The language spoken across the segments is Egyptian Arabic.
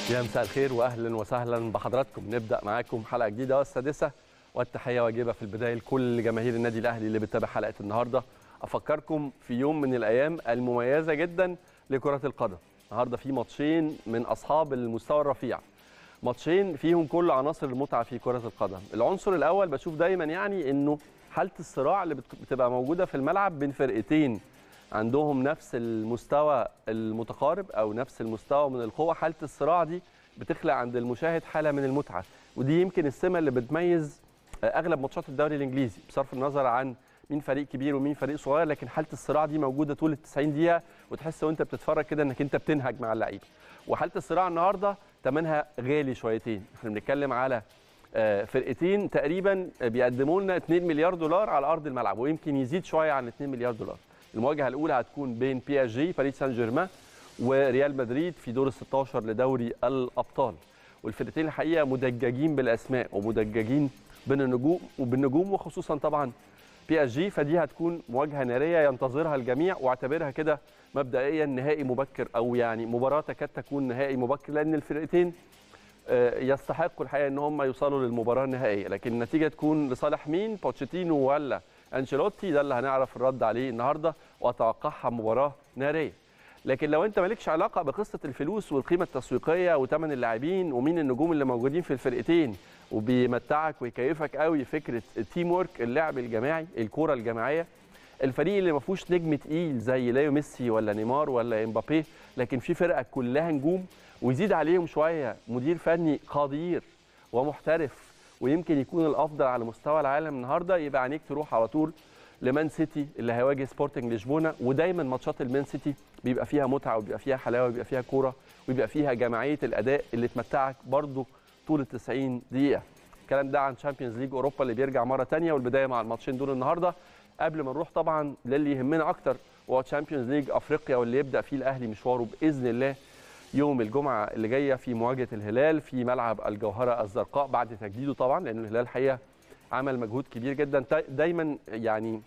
يا مساء الخير واهلا وسهلا بحضراتكم نبدا معاكم حلقه جديده والسادسه والتحيه واجبه في البدايه لكل جماهير النادي الاهلي اللي بتتابع حلقه النهارده افكركم في يوم من الايام المميزه جدا لكره القدم النهارده في ماتشين من اصحاب المستوى الرفيع ماتشين فيهم كل عناصر المتعه في كره القدم العنصر الاول بشوف دايما يعني انه حاله الصراع اللي بت- بتبقى موجوده في الملعب بين فرقتين عندهم نفس المستوى المتقارب او نفس المستوى من القوه حاله الصراع دي بتخلق عند المشاهد حاله من المتعه ودي يمكن السمه اللي بتميز اغلب ماتشات الدوري الانجليزي بصرف النظر عن مين فريق كبير ومين فريق صغير لكن حاله الصراع دي موجوده طول ال 90 دقيقه وتحس وانت بتتفرج كده انك انت بتنهج مع اللعيبه وحاله الصراع النهارده ثمنها غالي شويتين احنا بنتكلم على آه، فرقتين تقريبا بيقدموا لنا 2 مليار دولار على ارض الملعب ويمكن يزيد شويه عن 2 مليار دولار المواجهه الاولى هتكون بين بي اس جي باريس سان جيرمان وريال مدريد في دور ال 16 لدوري الابطال والفرقتين الحقيقه مدججين بالاسماء ومدججين بين النجوم وبالنجوم وخصوصا طبعا بي اس جي فدي هتكون مواجهه ناريه ينتظرها الجميع واعتبرها كده مبدئيا نهائي مبكر او يعني مباراه تكاد تكون نهائي مبكر لان الفرقتين آه، يستحقوا الحقيقه ان هم يوصلوا للمباراه النهائيه لكن النتيجه تكون لصالح مين بوتشيتينو ولا انشيلوتي ده اللي هنعرف الرد عليه النهارده واتوقعها مباراه ناريه لكن لو انت مالكش علاقه بقصه الفلوس والقيمه التسويقيه وثمن اللاعبين ومين النجوم اللي موجودين في الفرقتين وبيمتعك ويكيفك قوي فكره التيم ورك اللعب الجماعي الكوره الجماعيه الفريق اللي ما فيهوش نجم تقيل زي ليو ميسي ولا نيمار ولا امبابي لكن في فرقه كلها نجوم ويزيد عليهم شويه مدير فني قدير ومحترف ويمكن يكون الافضل على مستوى العالم النهارده يبقى عينيك تروح على طول لمان سيتي اللي هيواجه سبورتنج لشبونه ودايما ماتشات المان سيتي بيبقى فيها متعه وبيبقى فيها حلاوه وبيبقى فيها كوره وبيبقى فيها جماعيه الاداء اللي تمتعك برضو طول ال 90 دقيقه الكلام ده عن تشامبيونز ليج اوروبا اللي بيرجع مره ثانيه والبدايه مع الماتشين دول النهارده قبل ما نروح طبعا للي يهمنا اكتر وهو تشامبيونز ليج افريقيا واللي يبدا فيه الاهلي مشواره باذن الله يوم الجمعه اللي جايه في مواجهه الهلال في ملعب الجوهره الزرقاء بعد تجديده طبعا لان الهلال الحقيقه عمل مجهود كبير جدا تا- دايما يعني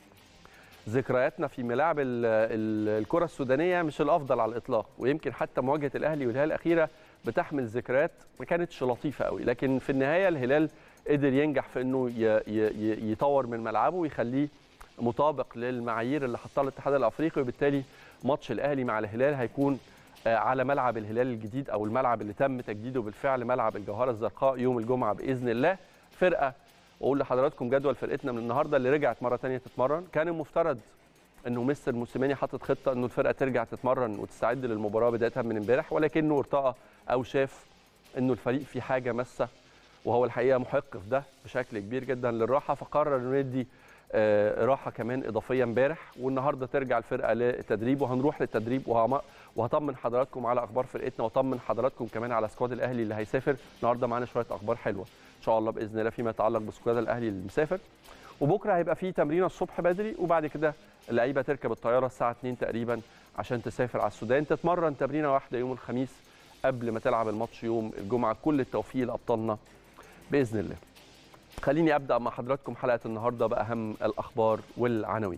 ذكرياتنا في ملاعب ال- ال- الكره السودانيه مش الافضل على الاطلاق ويمكن حتى مواجهه الاهلي والهلال الاخيره بتحمل ذكريات ما كانتش لطيفه قوي لكن في النهايه الهلال قدر ينجح في انه ي- ي- ي- يطور من ملعبه ويخليه مطابق للمعايير اللي حطها الاتحاد الافريقي وبالتالي ماتش الاهلي مع الهلال هيكون آه، على ملعب الهلال الجديد او الملعب اللي تم تجديده بالفعل ملعب الجوهره الزرقاء يوم الجمعه باذن الله فرقه واقول لحضراتكم جدول فرقتنا من النهارده اللي رجعت مره ثانيه تتمرن كان المفترض انه مستر موسيماني حاطط خطه انه الفرقه ترجع تتمرن وتستعد للمباراه بدايه من امبارح ولكنه ارتقى او شاف انه الفريق في حاجه ماسه وهو الحقيقه محق في ده بشكل كبير جدا للراحه فقرر انه يدي آه، راحه كمان اضافيه امبارح والنهارده ترجع الفرقه للتدريب وهنروح للتدريب وهم- وهطمن حضراتكم على اخبار فرقتنا واطمن حضراتكم كمان على سكواد الاهلي اللي هيسافر النهارده معانا شويه اخبار حلوه ان شاء الله باذن الله فيما يتعلق بسكواد الاهلي اللي مسافر وبكره هيبقى في تمرين الصبح بدري وبعد كده اللعيبه تركب الطياره الساعه 2 تقريبا عشان تسافر على السودان تتمرن تمرينه واحده يوم الخميس قبل ما تلعب الماتش يوم الجمعه كل التوفيق لابطالنا باذن الله خليني ابدا مع حضراتكم حلقه النهارده باهم الاخبار والعناوين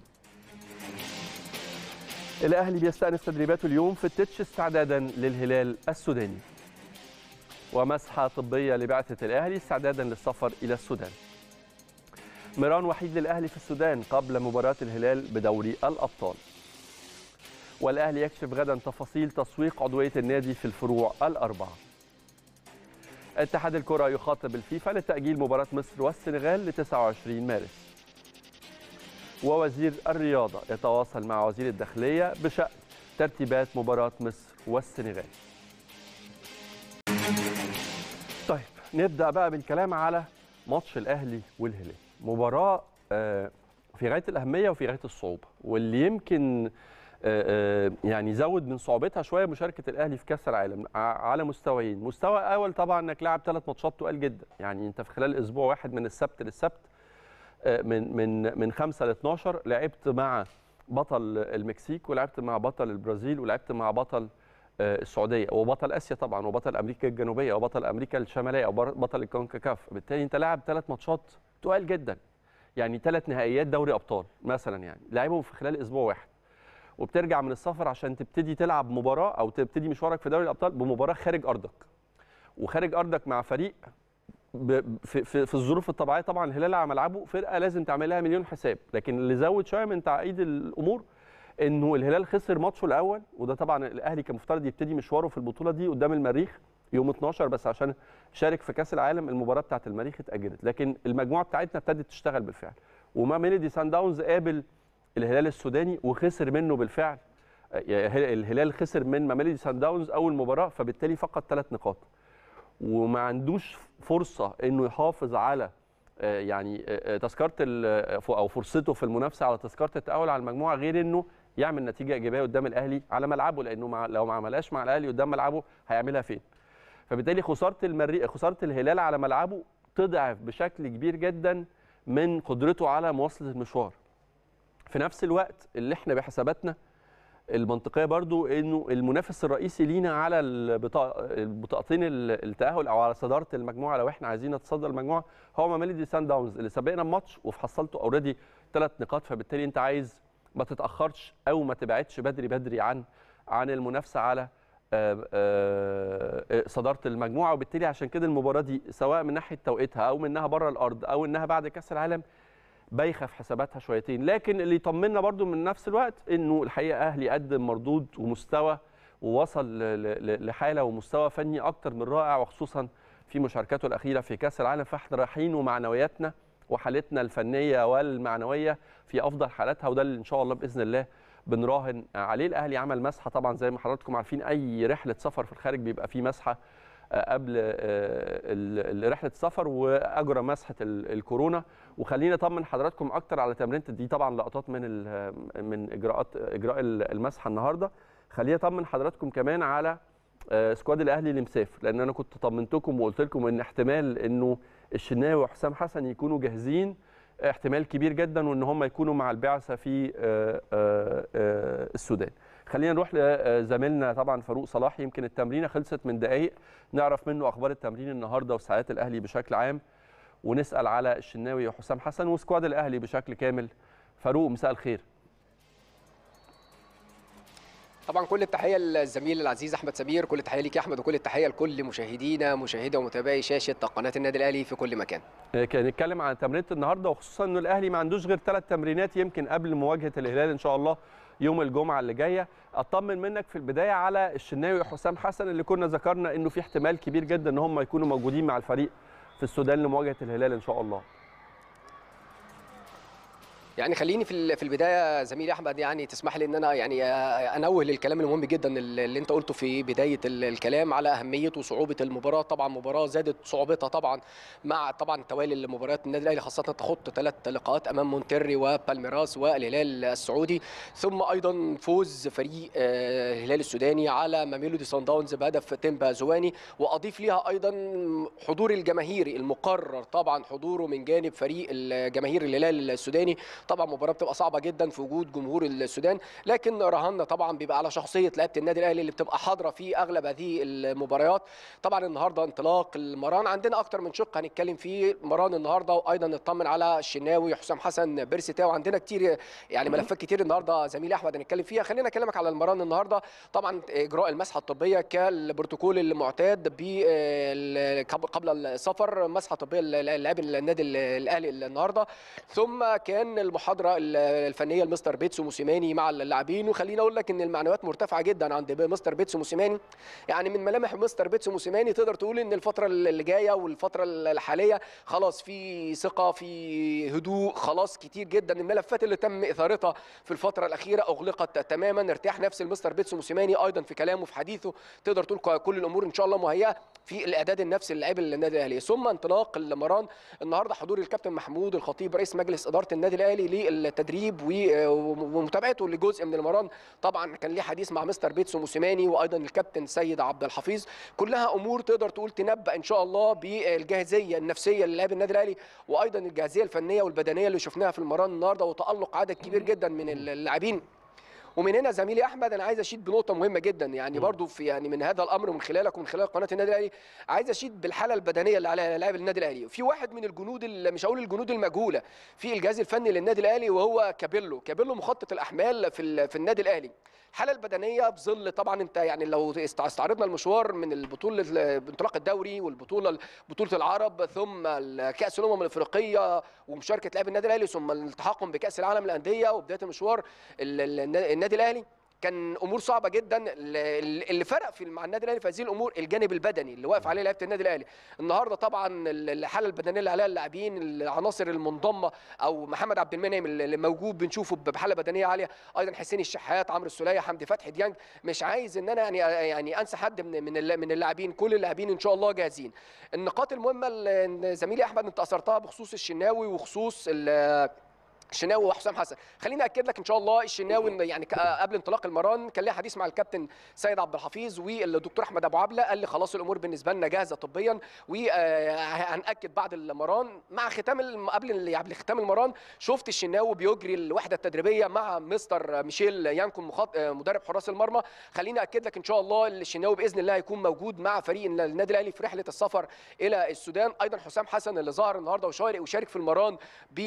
الاهلي بيستأنف تدريباته اليوم في التتش استعدادا للهلال السوداني ومسحه طبيه لبعثه الاهلي استعدادا للسفر الى السودان ميران وحيد للاهلي في السودان قبل مباراه الهلال بدوري الابطال والاهلي يكشف غدا تفاصيل تسويق عضويه النادي في الفروع الاربعه اتحاد الكره يخاطب الفيفا لتاجيل مباراه مصر والسنغال ل 29 مارس ووزير الرياضه يتواصل مع وزير الداخليه بشان ترتيبات مباراه مصر والسنغال طيب نبدا بقى بالكلام على ماتش الاهلي والهلال مباراه آه، في غايه الاهميه وفي غايه الصعوبه واللي يمكن آه، آه، يعني زود من صعوبتها شويه مشاركه الاهلي في كاس العالم ع- على مستويين مستوى اول طبعا انك لاعب ثلاث ماتشات تقال جدا يعني انت في خلال اسبوع واحد من السبت للسبت آه، من من من 5 ل 12 لعبت مع بطل المكسيك ولعبت مع بطل البرازيل ولعبت مع بطل آه، السعوديه وبطل اسيا طبعا وبطل امريكا الجنوبيه وبطل امريكا الشماليه وبطل الكونكاكاف بالتالي انت لاعب ثلاث ماتشات تقال جدا يعني ثلاث نهائيات دوري ابطال مثلا يعني لعبهم في خلال اسبوع واحد وبترجع من السفر عشان تبتدي تلعب مباراه او تبتدي مشوارك في دوري الابطال بمباراه خارج ارضك وخارج ارضك مع فريق ب- في, في, في الظروف الطبيعيه طبعا الهلال على ملعبه فرقه لازم تعمل لها مليون حساب لكن اللي زود شويه من تعقيد الامور انه الهلال خسر ماتشه الاول وده طبعا الاهلي كان مفترض يبتدي مشواره في البطوله دي قدام المريخ يوم 12 بس عشان شارك في كاس العالم المباراه بتاعت المريخ اتاجلت لكن المجموعه بتاعتنا ابتدت تشتغل بالفعل وما ميلودي سان داونز قابل الهلال السوداني وخسر منه بالفعل آه، الهلال خسر من ماميلودي سان داونز اول مباراه فبالتالي فقد ثلاث نقاط وما عندوش فرصه انه يحافظ على آه، يعني آه، آه، تذكره ال- او فرصته في المنافسه على تذكره التاهل على المجموعه غير انه يعمل نتيجه ايجابيه قدام الاهلي على ملعبه لانه مع لو ما عملهاش مع الاهلي قدام ملعبه هيعملها فين؟ فبالتالي خساره المريخ خساره الهلال على ملعبه تضعف بشكل كبير جدا من قدرته على مواصله المشوار. في نفس الوقت اللي احنا بحساباتنا المنطقيه برضو انه المنافس الرئيسي لينا على البطاق- البطاقتين ال- التاهل او على صداره المجموعه لو احنا عايزين نتصدر المجموعه هو ماميلودي سان داونز اللي سبقنا الماتش وفي حصلته اوريدي ثلاث نقاط فبالتالي انت عايز ما تتاخرش او ما تبعدش بدري بدري عن عن المنافسه على آه، آه، صداره المجموعه وبالتالي عشان كده المباراه دي سواء من ناحيه توقيتها او منها بره الارض او انها بعد كاس العالم بايخه في حساباتها شويتين لكن اللي يطمنا برضو من نفس الوقت انه الحقيقه اهلي قدم مردود ومستوى ووصل ل- ل- لحاله ومستوى فني اكتر من رائع وخصوصا في مشاركته الاخيره في كاس العالم فاحنا رايحين ومعنوياتنا وحالتنا الفنيه والمعنويه في افضل حالاتها وده اللي ان شاء الله باذن الله بنراهن عليه الاهلي عمل مسحه طبعا زي ما حضراتكم عارفين اي رحله سفر في الخارج بيبقى فيه مسحه آه، قبل آه، ال- ال- رحله السفر واجرى مسحه ال- الكورونا وخلينا اطمن حضراتكم اكتر على تمرينه دي طبعا لقطات من ال- من اجراءات اجراء ال- المسحه النهارده خلينا اطمن حضراتكم كمان على آه، سكواد الاهلي اللي مسافر لان انا كنت طمنتكم وقلت لكم ان احتمال انه الشناوي وحسام حسن يكونوا جاهزين احتمال كبير جدا وان هم يكونوا مع البعثه في آه، آه، آه، السودان خلينا نروح لزميلنا طبعا فاروق صلاح يمكن التمرينه خلصت من دقائق نعرف منه اخبار التمرين النهارده وساعات الاهلي بشكل عام ونسال على الشناوي وحسام حسن وسكواد الاهلي بشكل كامل فاروق مساء الخير طبعا كل التحيه للزميل العزيز احمد سمير كل التحيه ليك يا احمد وكل التحيه لكل مشاهدينا مشاهدة ومتابعي شاشه قناه النادي الاهلي في كل مكان آه، كان نتكلم عن تمرينه النهارده وخصوصا انه الاهلي ما عندوش غير ثلاث تمرينات يمكن قبل مواجهه الهلال ان شاء الله يوم الجمعه اللي جايه اطمن منك في البدايه على الشناوي وحسام حسن اللي كنا ذكرنا انه في احتمال كبير جدا ان هم يكونوا موجودين مع الفريق في السودان لمواجهه الهلال ان شاء الله يعني خليني في ال- في البدايه زميلي احمد يعني تسمح لي ان انا يعني انوه للكلام المهم جدا اللي انت قلته في بدايه ال- الكلام على اهميه وصعوبه المباراه طبعا مباراه زادت صعوبتها طبعا مع طبعا توالي المباريات النادي الاهلي خاصه تخط ثلاث لقاءات امام مونتري وبالميراس والهلال السعودي ثم ايضا فوز فريق آه، الهلال السوداني على ماميلودي سان داونز بهدف تيمبا زواني واضيف ليها ايضا حضور الجماهيري المقرر طبعا حضوره من جانب فريق الجماهير الهلال السوداني طبعا مباراه بتبقى صعبه جدا في وجود جمهور السودان لكن رهنا طبعا بيبقى على شخصيه لعيبه النادي الاهلي اللي بتبقى حاضره في اغلب هذه المباريات طبعا النهارده انطلاق المران عندنا اكتر من شق هنتكلم فيه مران النهارده وايضا نطمن على الشناوي حسام حسن بيرسي تاو عندنا كتير يعني ملفات كتير النهارده زميلي احمد هنتكلم فيها خلينا اكلمك على المران النهارده طبعا اجراء المسحه الطبيه كالبروتوكول المعتاد ب- قبل السفر مسحه طبيه للاعب النادي الاهلي النهارده ثم كان المحاضره الفنيه لمستر بيتسو موسيماني مع اللاعبين وخليني اقول لك ان المعنويات مرتفعه جدا عند مستر بيتسو موسيماني يعني من ملامح مستر بيتسو موسيماني تقدر تقول ان الفتره اللي جايه والفتره الحاليه خلاص في ثقه في هدوء خلاص كتير جدا الملفات اللي تم اثارتها في الفتره الاخيره اغلقت تماما ارتياح نفس المستر بيتسو موسيماني ايضا في كلامه في حديثه تقدر تقول كل الامور ان شاء الله مهيئه في الاعداد النفسي للاعب النادي الاهلي ثم انطلاق المران النهارده حضور الكابتن محمود الخطيب رئيس مجلس اداره النادي الاهلي للتدريب ومتابعته لجزء من المران طبعا كان ليه حديث مع مستر بيتسو موسيماني وايضا الكابتن سيد عبد الحفيظ كلها امور تقدر تقول تنبأ ان شاء الله بالجاهزيه النفسيه للاعب النادي الاهلي وايضا الجاهزيه الفنيه والبدنيه اللي شفناها في المران النهارده وتالق عدد كبير جدا من اللاعبين ومن هنا زميلي احمد انا عايز اشيد بنقطه مهمه جدا يعني برضو في يعني من هذا الامر ومن خلالك ومن خلال قناه النادي الاهلي عايز اشيد بالحاله البدنيه اللي على لاعب النادي الاهلي في واحد من الجنود اللي مش هقول الجنود المجهوله في الجهاز الفني للنادي الاهلي وهو كابيلو كابيلو مخطط الاحمال في ال- في النادي الاهلي الحاله البدنيه بظل طبعا انت يعني لو است- استعرضنا المشوار من البطوله انطلاق الدوري والبطوله بطوله العرب ثم كاس الامم الافريقيه ومشاركه لاعبي النادي الاهلي ثم التحاقهم بكاس العالم للانديه وبدايه المشوار ال- ال- النادي الاهلي كان امور صعبه جدا اللي اللي فرق في مع النادي الاهلي في هذه الامور الجانب البدني اللي واقف عليه لعيبه النادي الاهلي النهارده طبعا الحاله البدنيه اللي عليها اللاعبين العناصر المنضمه او محمد عبد المنعم اللي موجود بنشوفه بحاله بدنيه عاليه ايضا حسين الشحات عمرو السوليه حمدي فتحي ديانج مش عايز ان انا يعني يعني انسى حد من من الل- من اللاعبين كل اللاعبين ان شاء الله جاهزين النقاط المهمه اللي زميلي احمد انت اثرتها بخصوص الشناوي وخصوص ال- الشناوي وحسام حسن خليني اكد لك ان شاء الله الشناوي إن يعني ك- قبل انطلاق المران كان ليا حديث مع الكابتن سيد عبد الحفيظ والدكتور احمد ابو عبله قال لي خلاص الامور بالنسبه لنا جاهزه طبيا وهناكد بعد المران مع ختام الم- قبل ال- قبل ختام المران شفت الشناوي بيجري الوحده التدريبيه مع مستر ميشيل يانكون مخط... مدرب حراس المرمى خليني اكد لك ان شاء الله الشناوي باذن الله هيكون موجود مع فريق النادي الاهلي في رحله السفر الى السودان ايضا حسام حسن اللي ظهر النهارده وشارك وشارك في المران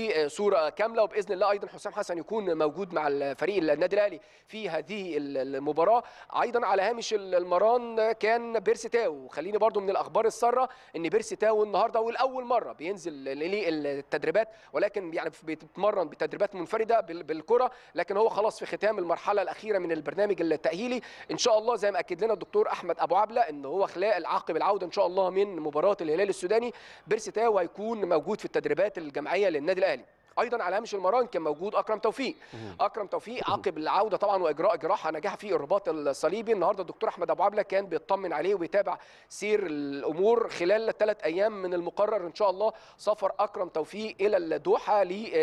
بصوره كامله وباذن الله ايضا حسام حسن يكون موجود مع الفريق النادي الاهلي في هذه المباراه ايضا على هامش المران كان بيرسي تاو خليني برضو من الاخبار الساره ان بيرسي تاو النهارده والاول مره بينزل للتدريبات ولكن يعني بيتمرن بتدريبات منفرده بال- بالكره لكن هو خلاص في ختام المرحله الاخيره من البرنامج التاهيلي ان شاء الله زي ما اكد لنا الدكتور احمد ابو عبله ان هو خلال عقب العوده ان شاء الله من مباراه الهلال السوداني بيرسي تاو هيكون موجود في التدريبات الجماعيه للنادي الاهلي ايضا على هامش المران كان موجود اكرم توفيق اكرم توفيق عقب العوده طبعا واجراء جراحه نجاح في الرباط الصليبي النهارده الدكتور احمد ابو عبله كان بيطمن عليه وبيتابع سير الامور خلال الثلاث ايام من المقرر ان شاء الله سفر اكرم توفيق الى الدوحه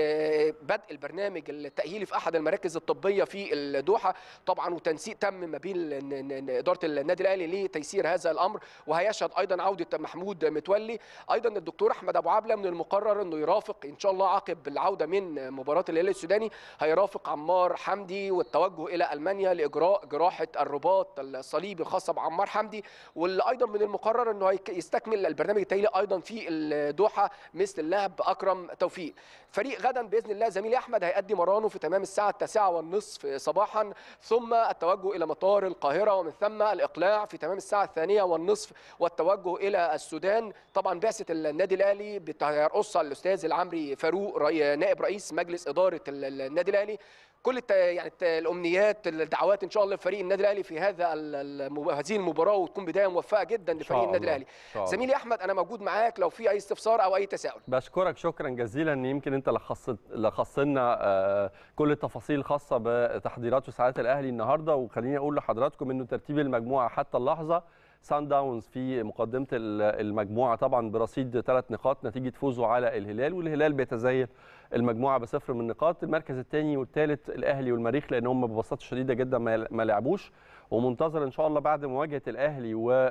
لبدء البرنامج التاهيلي في احد المراكز الطبيه في الدوحه طبعا وتنسيق تم ما بين ال- ن- ن- اداره النادي الاهلي لتيسير هذا الامر وهيشهد ايضا عوده محمود متولي ايضا الدكتور احمد ابو عبله من المقرر انه يرافق ان شاء الله عقب العوده من مباراه الهلال السوداني هيرافق عمار حمدي والتوجه الى المانيا لاجراء جراحه الرباط الصليبي الخاصه بعمار حمدي واللي ايضا من المقرر انه هيك- يستكمل البرنامج التاهيلي ايضا في الدوحه مثل اللاعب اكرم توفيق فريق غدا باذن الله زميلي احمد هيأدي مرانه في تمام الساعه التاسعة والنصف صباحا ثم التوجه الى مطار القاهره ومن ثم الاقلاع في تمام الساعه الثانيه والنصف والتوجه الى السودان طبعا بعثه النادي الاهلي بيرقصها الاستاذ العمري فاروق ري- نائب رئيس مجلس اداره ال- النادي الاهلي كل الت... يعني الت... الامنيات الدعوات ان شاء الله لفريق النادي الاهلي في هذا ال- الم... هذه المباراه وتكون بدايه موفقه جدا إن شاء لفريق النادي الله. الاهلي إن شاء الله. زميلي احمد انا موجود معاك لو في اي استفسار او اي تساؤل بشكرك شكرا جزيلا يمكن انت لخصت لخصت لنا آه، كل التفاصيل الخاصه بتحضيرات وساعات الاهلي النهارده وخليني اقول لحضراتكم انه ترتيب المجموعه حتى اللحظه سان داونز في مقدمه ال- المجموعه طبعا برصيد ثلاث نقاط نتيجه فوزه على الهلال والهلال بيتزين المجموعه بصفر من النقاط المركز الثاني والثالث الاهلي والمريخ لان هم ببساطه شديده جدا ما ما لعبوش ومنتظر ان شاء الله بعد مواجهه الاهلي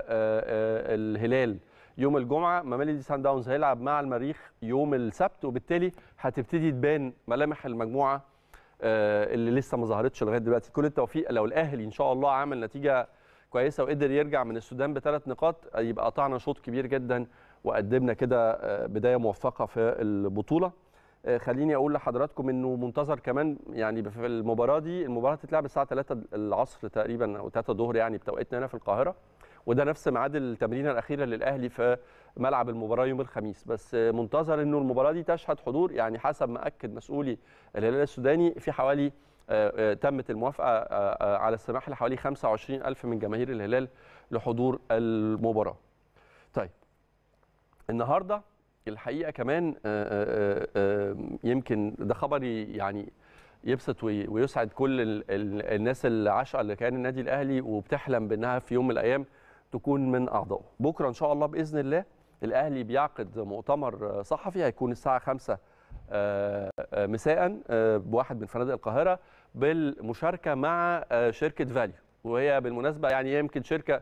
والهلال يوم الجمعه ممالي سان داونز هيلعب مع المريخ يوم السبت وبالتالي هتبتدي تبان ملامح المجموعه آه، اللي لسه ما ظهرتش لغايه دلوقتي كل التوفيق لو الاهلي ان شاء الله عمل نتيجه كويسه وقدر يرجع من السودان بثلاث نقاط يبقى قطعنا شوط كبير جدا وقدمنا كده آه، بدايه موفقه في البطوله آه، خليني اقول لحضراتكم انه منتظر كمان يعني في المباراه دي المباراه هتتلعب الساعه 3 العصر تقريبا او 3 الظهر يعني بتوقيتنا هنا في القاهره وده نفس ميعاد التمرينه الاخيره للاهلي في ملعب المباراه يوم الخميس بس آه، منتظر انه المباراه دي تشهد حضور يعني حسب ما اكد مسؤولي الهلال السوداني في حوالي آه، آه، تمت الموافقه آه، آه، على السماح لحوالي 25 ألف من جماهير الهلال لحضور المباراه. طيب النهارده الحقيقه كمان آه، آه، آه، يمكن ده خبر يعني يبسط وي- ويسعد كل ال- ال- الناس اللي عاشقه لكيان النادي الاهلي وبتحلم بانها في يوم من الايام تكون من اعضائه. بكره ان شاء الله باذن الله الاهلي بيعقد مؤتمر صحفي هيكون الساعه 5 آه، آه، مساء آه، بواحد من فنادق القاهره بالمشاركه مع آه، شركه فاليو وهي بالمناسبه يعني يمكن شركه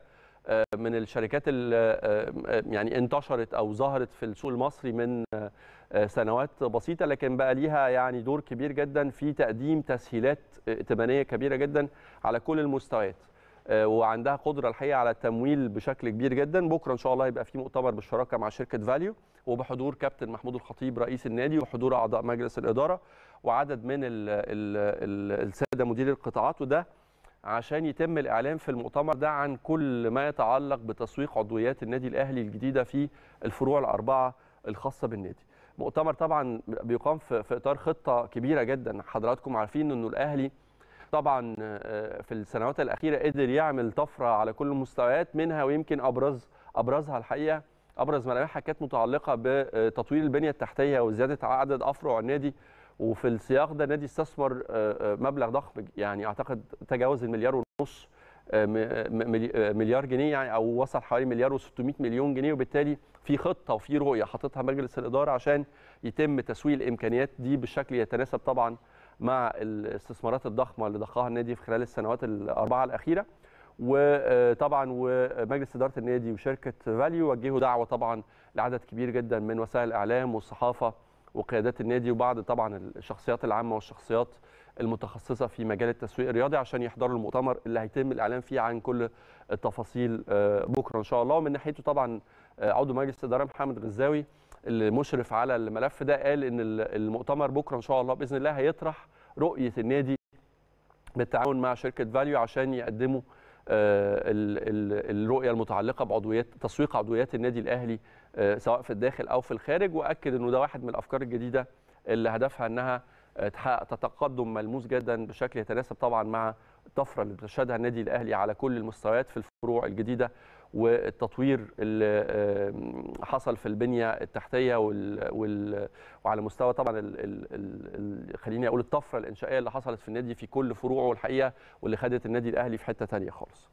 من الشركات اللي يعني انتشرت او ظهرت في السوق المصري من سنوات بسيطه لكن بقى ليها يعني دور كبير جدا في تقديم تسهيلات ائتمانيه كبيره جدا على كل المستويات وعندها قدره الحقيقه على التمويل بشكل كبير جدا بكره ان شاء الله يبقى في مؤتمر بالشراكه مع شركه فاليو وبحضور كابتن محمود الخطيب رئيس النادي وحضور اعضاء مجلس الاداره وعدد من ال ال ال الساده مدير القطاعات وده عشان يتم الاعلان في المؤتمر ده عن كل ما يتعلق بتسويق عضويات النادي الاهلي الجديده في الفروع الاربعه الخاصه بالنادي. مؤتمر طبعا بيقام في اطار خطه كبيره جدا حضراتكم عارفين انه الاهلي طبعا في السنوات الاخيره قدر يعمل طفره على كل المستويات منها ويمكن ابرز ابرزها الحقيقه ابرز ملامحها كانت متعلقه بتطوير البنيه التحتيه وزياده عدد افرع النادي وفي السياق ده النادي استثمر مبلغ ضخم يعني اعتقد تجاوز المليار ونص مليار جنيه يعني او وصل حوالي مليار و600 مليون جنيه وبالتالي في خطه وفي رؤيه حاططها مجلس الاداره عشان يتم تسويق الامكانيات دي بشكل يتناسب طبعا مع الاستثمارات الضخمه اللي ضخها النادي في خلال السنوات الاربعه الاخيره وطبعا ومجلس اداره النادي وشركه فاليو وجهوا دعوه طبعا لعدد كبير جدا من وسائل الاعلام والصحافه وقيادات النادي وبعض طبعا الشخصيات العامه والشخصيات المتخصصه في مجال التسويق الرياضي عشان يحضروا المؤتمر اللي هيتم الاعلان فيه عن كل التفاصيل بكره ان شاء الله ومن ناحيته طبعا عضو مجلس الاداره محمد غزاوي اللي مشرف على الملف ده قال ان المؤتمر بكره ان شاء الله باذن الله هيطرح رؤيه النادي بالتعاون مع شركه فاليو عشان يقدموا الرؤيه المتعلقه بعضويات تسويق عضويات النادي الاهلي سواء في الداخل او في الخارج واكد انه ده واحد من الافكار الجديده اللي هدفها انها تحقق تقدم ملموس جدا بشكل يتناسب طبعا مع الطفره اللي بيشهدها النادي الاهلي على كل المستويات في الفروع الجديده والتطوير اللي حصل في البنيه التحتيه وال... وال... وعلى مستوى طبعا ال... ال... ال... خليني اقول الطفره الانشائيه اللي حصلت في النادي في كل فروعه الحقيقه واللي خدت النادي الاهلي في حته ثانيه خالص.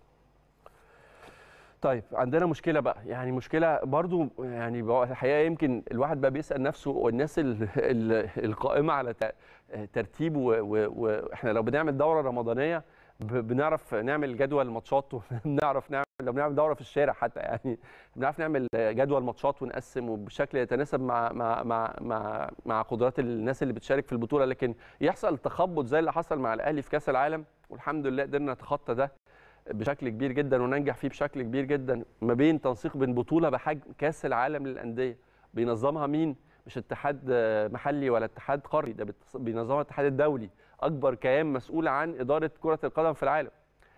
طيب عندنا مشكله بقى يعني مشكله برضو يعني الحقيقه يمكن الواحد بقى بيسال نفسه والناس ال... ال... القائمه على ترتيب واحنا و... لو بنعمل دوره رمضانيه بنعرف نعمل جدول ماتشات وبنعرف نعمل لو بنعمل دوره في الشارع حتى يعني بنعرف نعمل جدول ماتشات ونقسم وبشكل يتناسب مع مع مع مع, مع قدرات الناس اللي بتشارك في البطوله لكن يحصل تخبط زي اللي حصل مع الاهلي في كاس العالم والحمد لله قدرنا نتخطى ده بشكل كبير جدا وننجح فيه بشكل كبير جدا ما بين تنسيق بين بطوله بحجم كاس العالم للانديه بينظمها مين مش اتحاد محلي ولا اتحاد قاري ده بينظمها الاتحاد الدولي اكبر كيان مسؤول عن اداره كره القدم في العالم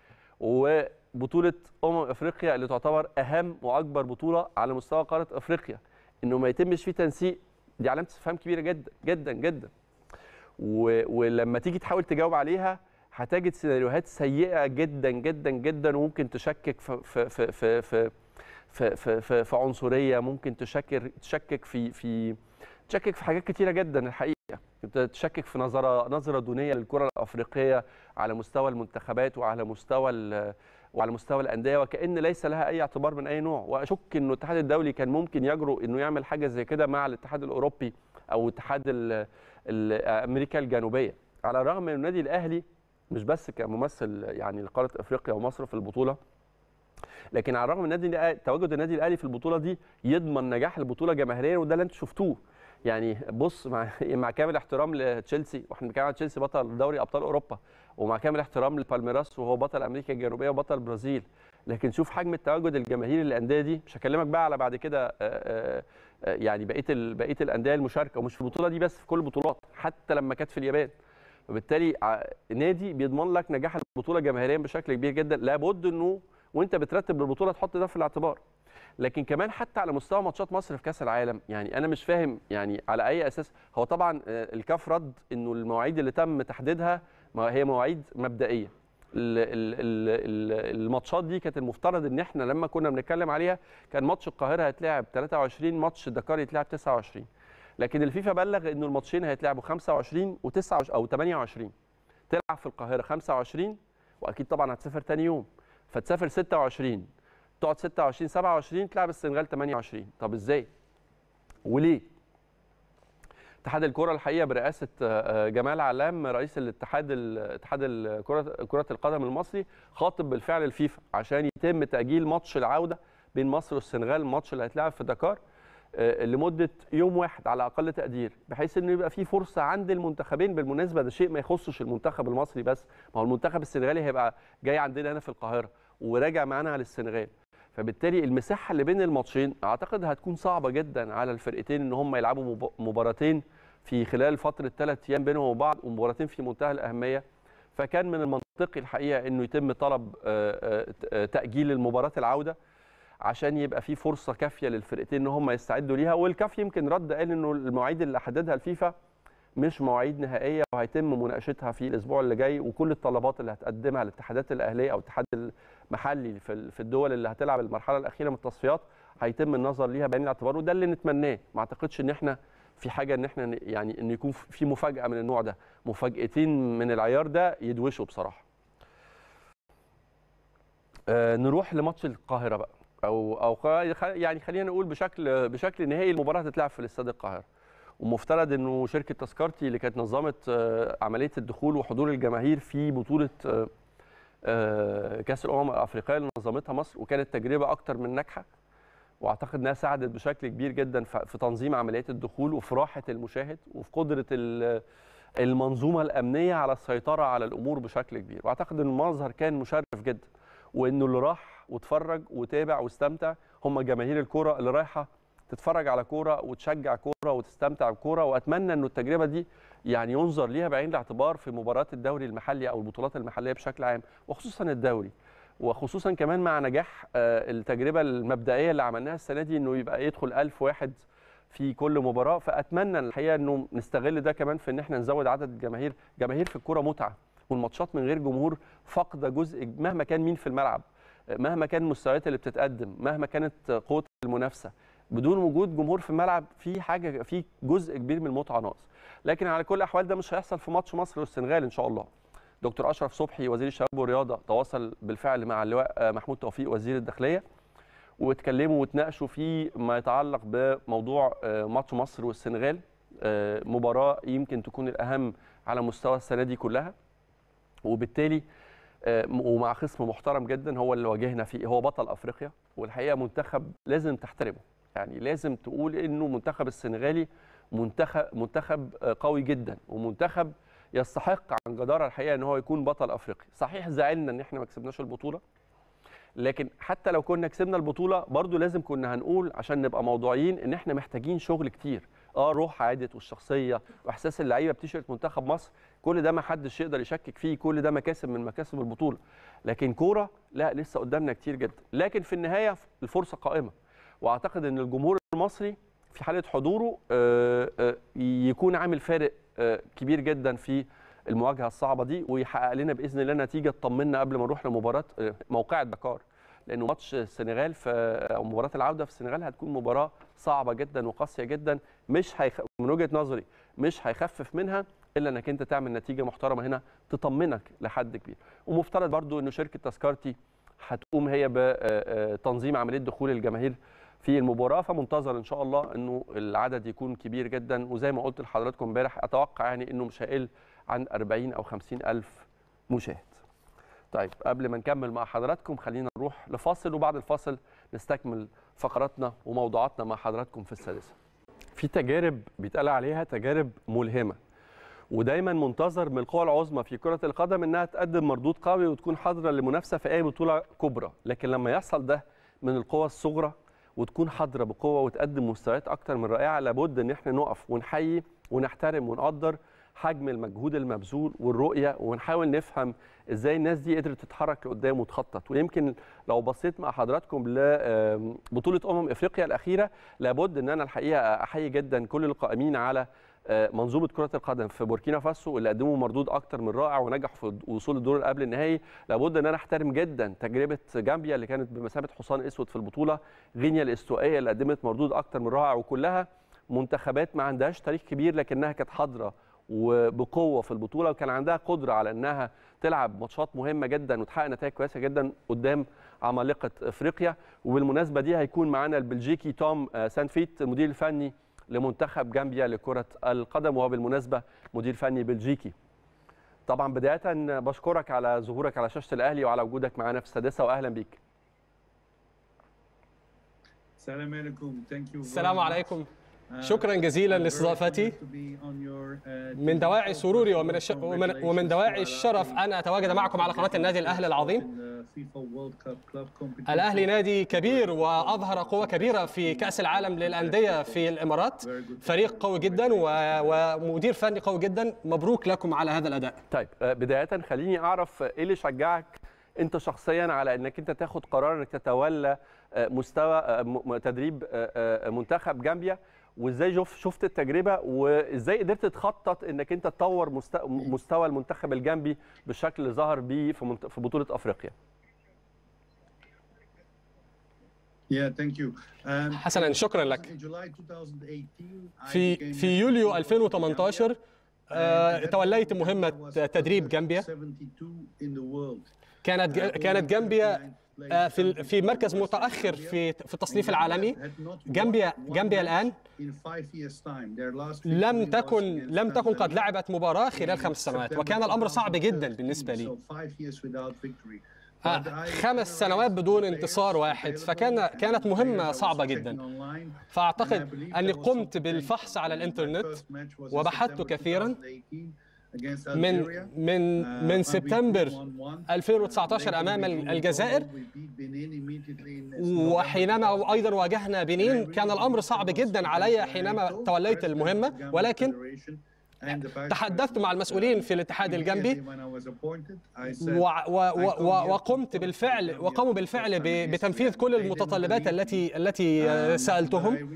وبطوله امم افريقيا اللي تعتبر اهم واكبر بطوله على مستوى قاره افريقيا انه ما يتمش فيه تنسيق دي علامه استفهام كبيره جدا جدا جدا ولما تيجي تحاول تجاوب عليها هتجد سيناريوهات سيئه جدا جدا جدا وممكن تشكك في في في في في في, في, في, في عنصريه ممكن تشكك تشكك في في تشكك في حاجات كتيره جدا الحقيقه تشكك في نظره نظره دونيه للكره الافريقيه على مستوى المنتخبات وعلى مستوى وعلى مستوى الانديه وكان ليس لها اي اعتبار من اي نوع واشك انه الاتحاد الدولي كان ممكن يجرؤ انه يعمل حاجه زي كده مع الاتحاد الاوروبي او اتحاد امريكا الجنوبيه على الرغم من النادي الاهلي مش بس كممثل يعني لقاره افريقيا ومصر في البطوله لكن على الرغم من النادي تواجد النادي الاهلي في البطوله دي يضمن نجاح البطوله جماهيريا وده اللي انتم شفتوه يعني بص مع مع كامل احترام لتشيلسي واحنا بنتكلم عن تشيلسي بطل دوري ابطال اوروبا ومع كامل احترام لبالميراس وهو بطل امريكا الجنوبيه وبطل البرازيل لكن شوف حجم التواجد الجماهيري للانديه دي مش هكلمك بقى على بعد كده يعني بقيه بقيه الانديه المشاركه ومش في البطوله دي بس في كل البطولات حتى لما كانت في اليابان وبالتالي نادي بيضمن لك نجاح البطوله جماهيريا بشكل كبير جدا لابد انه وانت بترتب البطوله تحط ده في الاعتبار لكن كمان حتى على مستوى ماتشات مصر في كاس العالم يعني انا مش فاهم يعني على اي اساس هو طبعا الكاف رد انه المواعيد اللي تم تحديدها هي مواعيد مبدئيه الماتشات دي كانت المفترض ان احنا لما كنا بنتكلم عليها كان ماتش القاهره هيتلعب 23 ماتش الدكار يتلعب 29 لكن الفيفا بلغ انه الماتشين هيتلعبوا 25 و29 او 28 تلعب في القاهره 25 واكيد طبعا هتسافر ثاني يوم فتسافر 26 تقعد 26 27 تلعب السنغال 28 طب ازاي وليه اتحاد الكره الحقيقه برئاسه آه، جمال علام رئيس الاتحاد اتحاد الكره كره القدم المصري خاطب بالفعل الفيفا عشان يتم تاجيل ماتش العوده بين مصر والسنغال الماتش اللي هيتلعب في دكار آه، لمده يوم واحد على اقل تقدير بحيث انه يبقى في فرصه عند المنتخبين بالمناسبه ده شيء ما يخصش المنتخب المصري بس ما هو المنتخب السنغالي هيبقى جاي عندنا هنا في القاهره وراجع معانا على السنغال فبالتالي المساحه اللي بين الماتشين اعتقد هتكون صعبه جدا على الفرقتين ان هم يلعبوا مب- مباراتين في خلال فتره ثلاث ايام بينهم وبعض ومباراتين في منتهى الاهميه فكان من المنطقي الحقيقه انه يتم طلب آه، آه، آه، تاجيل المباراه العوده عشان يبقى في فرصه كافيه للفرقتين ان هم يستعدوا ليها والكاف يمكن رد قال انه المواعيد اللي حددها الفيفا مش مواعيد نهائيه وهيتم مناقشتها في الاسبوع اللي جاي وكل الطلبات اللي هتقدمها الاتحادات الاهليه او الاتحاد المحلي في ال- في الدول اللي هتلعب المرحله الاخيره من التصفيات هيتم النظر ليها بعين الاعتبار وده اللي نتمناه ما اعتقدش ان احنا في حاجه ان احنا ن- يعني ان يكون في مفاجاه من النوع ده مفاجاتين من العيار ده يدوشوا بصراحه آه نروح لماتش القاهره بقى او او خ- يعني خلينا نقول بشكل بشكل نهائي المباراه هتتلعب في الاستاد القاهره ومفترض انه شركه تذكرتي اللي كانت نظمت آه، عمليه الدخول وحضور الجماهير في بطوله آه، آه، كاس الامم الافريقيه اللي نظمتها مصر وكانت تجربه اكتر من ناجحه واعتقد انها ساعدت بشكل كبير جدا ف- في تنظيم عمليات الدخول وفي راحه المشاهد وفي قدره ال- المنظومه الامنيه على السيطره على الامور بشكل كبير واعتقد ان المظهر كان مشرف جدا وانه اللي راح واتفرج وتابع واستمتع هم جماهير الكوره اللي رايحه تتفرج على كوره وتشجع كوره وتستمتع بكوره واتمنى انه التجربه دي يعني ينظر ليها بعين الاعتبار في مباريات الدوري المحلي او البطولات المحليه بشكل عام وخصوصا الدوري وخصوصا كمان مع نجاح آه، التجربه المبدئيه اللي عملناها السنه دي انه يبقى يدخل ألف واحد في كل مباراه فاتمنى الحقيقه انه نستغل ده كمان في ان احنا نزود عدد الجماهير جماهير في الكوره متعه والماتشات من غير جمهور فاقده جزء مهما كان مين في الملعب مهما كان المستويات اللي بتتقدم مهما كانت قوه المنافسه بدون وجود جمهور في الملعب في حاجه في جزء كبير من المتعه ناقص لكن على كل الاحوال ده مش هيحصل في ماتش مصر والسنغال ان شاء الله دكتور اشرف صبحي وزير الشباب والرياضه تواصل بالفعل مع اللواء آه، محمود توفيق وزير الداخليه واتكلموا واتناقشوا في ما يتعلق بموضوع آه، ماتش مصر والسنغال آه، مباراه يمكن تكون الاهم على مستوى السنه دي كلها وبالتالي آه، ومع خصم محترم جدا هو اللي واجهنا فيه هو بطل افريقيا والحقيقه منتخب لازم تحترمه يعني لازم تقول انه منتخب السنغالي منتخب منتخب آه، قوي جدا ومنتخب يستحق عن جداره الحقيقه ان هو يكون بطل افريقيا صحيح زعلنا ان احنا ما كسبناش البطوله لكن حتى لو كنا كسبنا البطوله برضو لازم كنا هنقول عشان نبقى موضوعيين ان احنا محتاجين شغل كتير اه روح عادت والشخصيه واحساس اللعيبه بتيشيرت منتخب مصر كل ده ما حدش يقدر يشكك فيه كل ده مكاسب من مكاسب البطوله لكن كوره لا لسه قدامنا كتير جدا لكن في النهايه الفرصه قائمه واعتقد ان الجمهور المصري في حاله حضوره آه، آه، يكون عامل فارق آه، كبير جدا في المواجهه الصعبه دي ويحقق لنا باذن الله نتيجه تطمنا قبل ما نروح لمباراه آه، موقعة دكار لانه ماتش السنغال في او مباراه العوده في السنغال هتكون مباراه صعبه جدا وقاسيه جدا مش هيخ... من وجهه نظري مش هيخفف منها الا انك انت تعمل نتيجه محترمه هنا تطمنك لحد كبير ومفترض برضو انه شركه تذكرتي هتقوم هي بتنظيم عمليه دخول الجماهير في المباراه فمنتظر ان شاء الله انه العدد يكون كبير جدا وزي ما قلت لحضراتكم امبارح اتوقع يعني انه مش هيقل عن 40 او 50 الف مشاهد طيب قبل ما نكمل مع حضراتكم خلينا نروح لفاصل وبعد الفاصل نستكمل فقراتنا وموضوعاتنا مع حضراتكم في السادسه في تجارب بيتقال عليها تجارب ملهمه ودايما منتظر من القوى العظمى في كره القدم انها تقدم مردود قوي وتكون حاضره للمنافسه في اي بطوله كبرى لكن لما يحصل ده من القوى الصغرى وتكون حاضره بقوه وتقدم مستويات اكتر من رائعه لابد ان احنا نقف ونحيي ونحترم ونقدر حجم المجهود المبذول والرؤيه ونحاول نفهم ازاي الناس دي قدرت تتحرك لقدام وتخطط ويمكن لو بصيت مع حضراتكم لبطوله امم افريقيا الاخيره لابد ان انا الحقيقه احيي جدا كل القائمين على آه، منظومه كره القدم في بوركينا فاسو اللي قدموا مردود اكتر من رائع ونجحوا في وصول الدور اللي قبل النهائي لابد ان انا احترم جدا تجربه جامبيا اللي كانت بمثابه حصان اسود في البطوله غينيا الاستوائيه اللي قدمت مردود اكتر من رائع وكلها منتخبات ما عندهاش تاريخ كبير لكنها كانت حاضره وبقوه في البطوله وكان عندها قدره على انها تلعب ماتشات مهمه جدا وتحقق نتائج كويسه جدا قدام عمالقه افريقيا وبالمناسبه دي هيكون معانا البلجيكي توم آه، سانفيت المدير الفني لمنتخب جامبيا لكره القدم وهو بالمناسبه مدير فني بلجيكي طبعا بدايه بشكرك على ظهورك على شاشه الاهلي وعلى وجودك معنا في السادسه واهلا بيك السلام عليكم السلام عليكم شكرا جزيلا لاستضافتي من دواعي سروري ومن الش... ومن, ومن دواعي الشرف ان اتواجد معكم على قناه النادي الاهلي العظيم الاهلي نادي كبير واظهر قوه كبيره في كاس العالم للانديه في الامارات فريق قوي جدا و... ومدير فني قوي جدا مبروك لكم على هذا الاداء طيب بدايه خليني اعرف ايه اللي شجعك انت شخصيا على انك انت تاخد قرار انك تتولى مستوى تدريب منتخب جامبيا وازاي شفت التجربه وازاي قدرت تخطط انك انت تطور مستوى المنتخب الجامبي بالشكل اللي ظهر بيه في بطوله افريقيا حسنا شكرا لك في في يوليو 2018 توليت مهمه تدريب جامبيا كانت كانت جامبيا في في مركز متاخر في في التصنيف العالمي جامبيا جامبيا الان لم تكن لم تكن قد لعبت مباراه خلال خمس سنوات وكان الامر صعب جدا بالنسبه لي خمس سنوات بدون انتصار واحد فكان كانت مهمة صعبة جدا فأعتقد أني قمت بالفحص على الإنترنت وبحثت كثيرا من من من سبتمبر 2019 امام الجزائر وحينما ايضا واجهنا بنين كان الامر صعب جدا علي حينما توليت المهمه ولكن تحدثت مع المسؤولين في الاتحاد الجنبي و و و وقمت بالفعل وقاموا بالفعل بتنفيذ كل المتطلبات التي التي سالتهم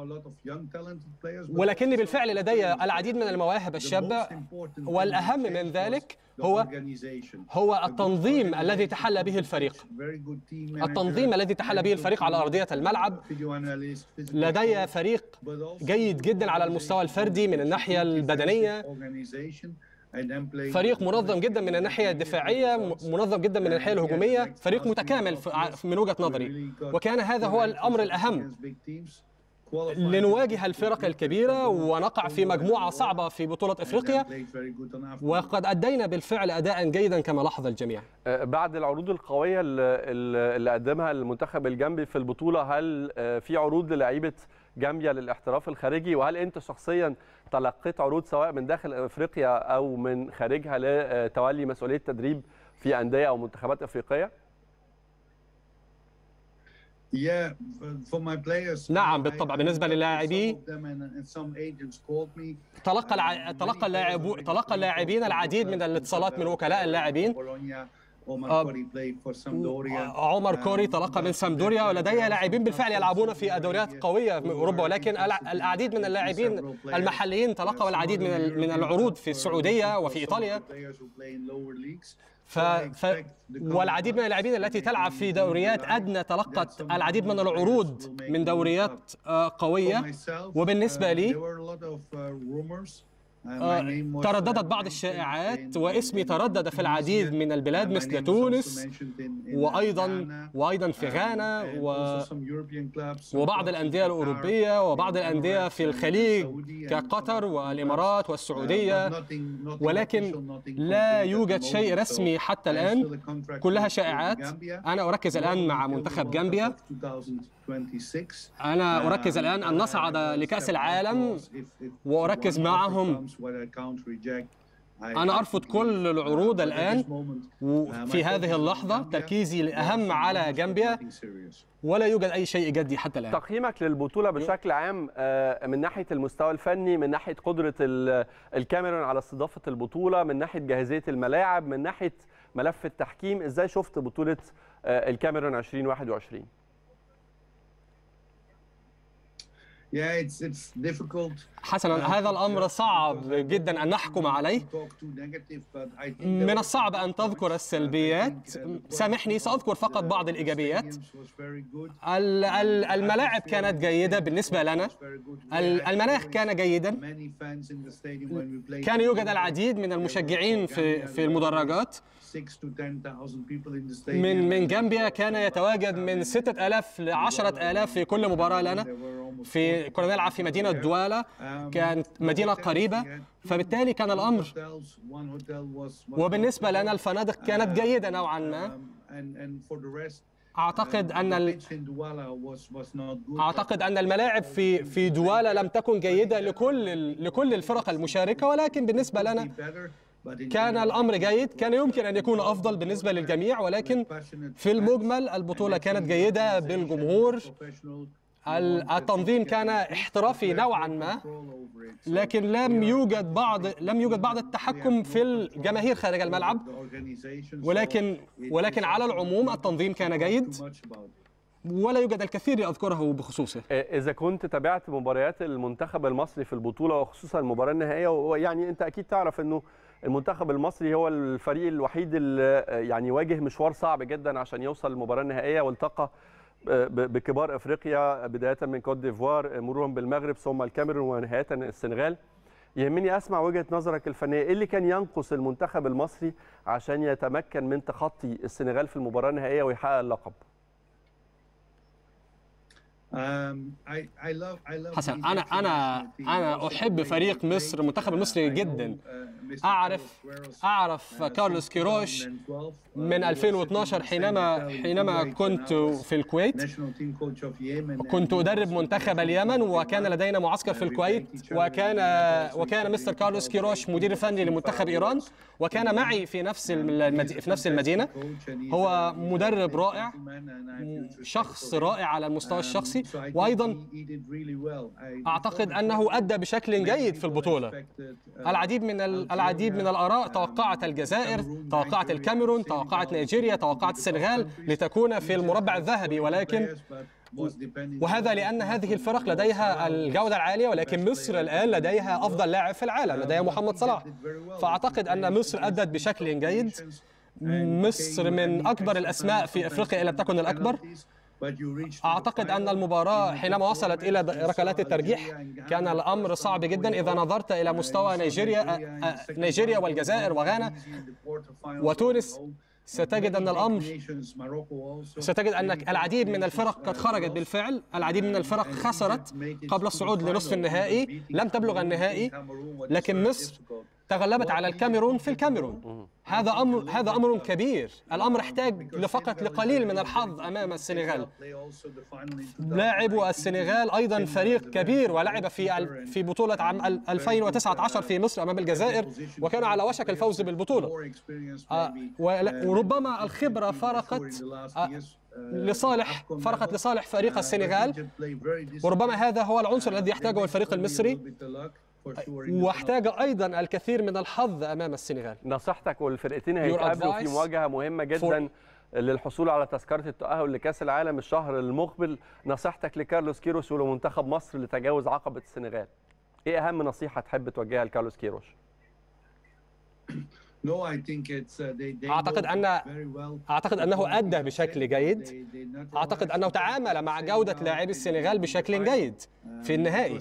ولكني بالفعل لدي العديد من المواهب الشابه والاهم من ذلك هو هو التنظيم الذي تحلى به الفريق التنظيم الذي تحلى به الفريق على ارضيه الملعب لدي فريق جيد جدا على المستوى الفردي من الناحيه البدنيه فريق منظم جدا من الناحيه الدفاعيه منظم جدا من الناحيه الهجوميه فريق متكامل من وجهه نظري وكان هذا هو الامر الاهم لنواجه الفرق الكبيرة ونقع في مجموعة صعبة في بطولة إفريقيا وقد أدينا بالفعل أداء جيدا كما لاحظ الجميع بعد العروض القوية اللي قدمها المنتخب الجنبي في البطولة هل في عروض للعيبة جامبيا للاحتراف الخارجي وهل أنت شخصيا تلقيت عروض سواء من داخل أفريقيا أو من خارجها لتولي مسؤولية تدريب في أندية أو منتخبات أفريقية؟ نعم بالطبع بالنسبة للاعبي تلقى الع... تلقى اللاعب تلقى اللاعبين العديد من الاتصالات من وكلاء اللاعبين عمر كوري تلقى من سامدوريا ولدي لاعبين بالفعل يلعبون في دوريات قوية في أوروبا ولكن العديد من اللاعبين المحليين تلقوا العديد من من العروض في السعودية وفي إيطاليا ف... ف... والعديد من اللاعبين التي تلعب في دوريات ادنى تلقت العديد من العروض من دوريات قويه وبالنسبه لي ترددت بعض الشائعات واسمي تردد في العديد من البلاد مثل تونس وايضا وايضا في غانا و وبعض الانديه الاوروبيه وبعض الانديه في الخليج كقطر والامارات والسعوديه ولكن لا يوجد شيء رسمي حتى الان كلها شائعات انا اركز الان مع منتخب جامبيا أنا أركز الآن أن نصعد لكأس العالم وأركز معهم أنا أرفض كل العروض الآن في هذه اللحظة تركيزي الأهم على جامبيا ولا يوجد أي شيء جدي حتى الآن تقييمك للبطولة بشكل عام من ناحية المستوى الفني من ناحية قدرة الكاميرون على استضافة البطولة من ناحية جاهزية الملاعب من ناحية ملف التحكيم إزاي شفت بطولة الكاميرون 2021 Yeah, it's, it's difficult. حسنا هذا الامر صعب جدا ان نحكم عليه من الصعب ان تذكر السلبيات سامحني ساذكر فقط بعض الايجابيات الملاعب كانت جيده بالنسبه لنا المناخ كان جيدا كان يوجد العديد من المشجعين في في المدرجات من من جامبيا كان يتواجد من 6000 ل 10000 في كل مباراة لنا في كنا نلعب في مدينة دوالا كانت مدينة قريبة فبالتالي كان الأمر وبالنسبة لنا الفنادق كانت جيدة نوعا ما اعتقد ان ال... اعتقد ان الملاعب في في دوالا لم تكن جيده لكل لكل الفرق المشاركه ولكن بالنسبه لنا كان الامر جيد كان يمكن ان يكون افضل بالنسبه للجميع ولكن في المجمل البطوله كانت جيده بالجمهور التنظيم كان احترافي نوعا ما لكن لم يوجد بعض لم يوجد بعض التحكم في الجماهير خارج الملعب ولكن ولكن على العموم التنظيم كان جيد ولا يوجد الكثير لأذكره بخصوصه إذا كنت تابعت مباريات المنتخب المصري في البطولة وخصوصا المباراة النهائية ويعني أنت أكيد تعرف أنه المنتخب المصري هو الفريق الوحيد اللي يعني واجه مشوار صعب جدا عشان يوصل للمباراة النهائية والتقى بكبار افريقيا بدايه من كوت ديفوار مرورا بالمغرب ثم الكاميرون ونهايه السنغال يهمني اسمع وجهه نظرك الفنيه ايه اللي كان ينقص المنتخب المصري عشان يتمكن من تخطي السنغال في المباراه النهائيه ويحقق اللقب حسن انا انا انا احب فريق مصر المنتخب المصري جدا اعرف اعرف كارلوس كيروش من 2012 حينما حينما كنت في الكويت كنت ادرب منتخب اليمن وكان لدينا معسكر في الكويت وكان وكان مستر كارلوس كيروش مدير فني لمنتخب ايران وكان معي في نفس المدينة في نفس المدينه هو مدرب رائع شخص رائع على المستوى الشخصي وايضا اعتقد انه ادى بشكل جيد في البطوله العديد من العديد من الاراء توقعت الجزائر توقعت الكاميرون توقعت نيجيريا توقعت السنغال لتكون في المربع الذهبي ولكن وهذا لأن هذه الفرق لديها الجودة العالية ولكن مصر الآن لديها أفضل لاعب في العالم لديها محمد صلاح فأعتقد أن مصر أدت بشكل جيد مصر من أكبر الأسماء في أفريقيا إن لم تكن الأكبر أعتقد أن المباراة حينما وصلت إلى ركلات الترجيح كان الأمر صعب جدا إذا نظرت إلى مستوى نيجيريا نيجيريا والجزائر وغانا وتونس ستجد أن الأمر ستجد أن العديد من الفرق قد خرجت بالفعل العديد من الفرق خسرت قبل الصعود لنصف النهائي لم تبلغ النهائي لكن مصر تغلبت على الكاميرون في الكاميرون هذا امر هذا امر كبير الامر احتاج لفقط لقليل من الحظ امام السنغال لاعبو السنغال ايضا فريق كبير ولعب في في بطوله عام 2019 في مصر امام الجزائر وكانوا على وشك الفوز بالبطوله وربما الخبره فرقت لصالح فرقت لصالح فريق السنغال وربما هذا هو العنصر الذي يحتاجه الفريق المصري واحتاج ايضا الكثير من الحظ امام السنغال نصيحتك والفرقتين هيتقابلوا في مواجهه مهمه جدا للحصول على تذكره التاهل لكاس العالم الشهر المقبل نصيحتك لكارلوس كيروش ولمنتخب مصر لتجاوز عقبه السنغال ايه اهم نصيحه تحب توجهها لكارلوس كيروش أعتقد أن أعتقد أنه أدى بشكل جيد أعتقد أنه تعامل مع جودة لاعبي السنغال بشكل جيد في النهائي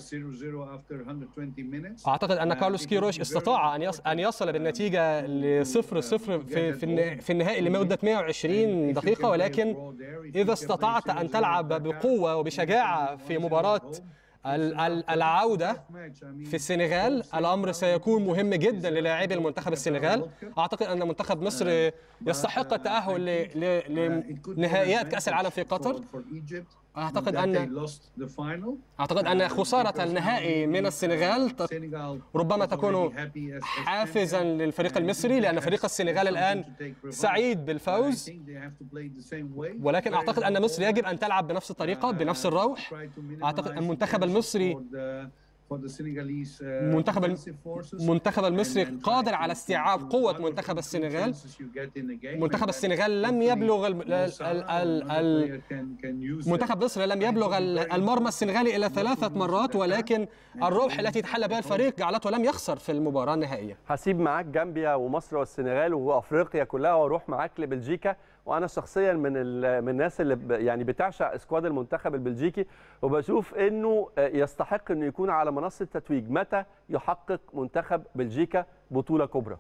أعتقد أن كارلوس كيروش استطاع أن يصل بالنتيجة لصفر صفر في في النهائي لمدة 120 دقيقة ولكن إذا استطعت أن تلعب بقوة وبشجاعة في مباراة العودة في السنغال الأمر سيكون مهم جدا للاعبي المنتخب السنغال أعتقد أن منتخب مصر يستحق التأهل لنهائيات كأس العالم في قطر أعتقد أن أعتقد أن خسارة النهائي من السنغال ربما تكون حافزا للفريق المصري لأن فريق السنغال الآن سعيد بالفوز ولكن أعتقد أن مصر يجب أن تلعب بنفس الطريقة بنفس الروح أعتقد أن المنتخب المصري منتخب المنتخب المصري قادر على استيعاب قوة منتخب السنغال منتخب السنغال لم يبلغ ال ال ال منتخب مصر لم يبلغ المرمى السنغالي إلى ثلاثة مرات ولكن الروح التي تحلى بها الفريق جعلته لم يخسر في المباراة النهائية هسيب معاك جامبيا ومصر والسنغال وافريقيا كلها واروح معاك لبلجيكا وانا شخصيا من من الناس اللي يعني بتعشق اسكواد المنتخب البلجيكي وبشوف انه يستحق انه يكون على منصه تتويج متى يحقق منتخب بلجيكا بطوله كبرى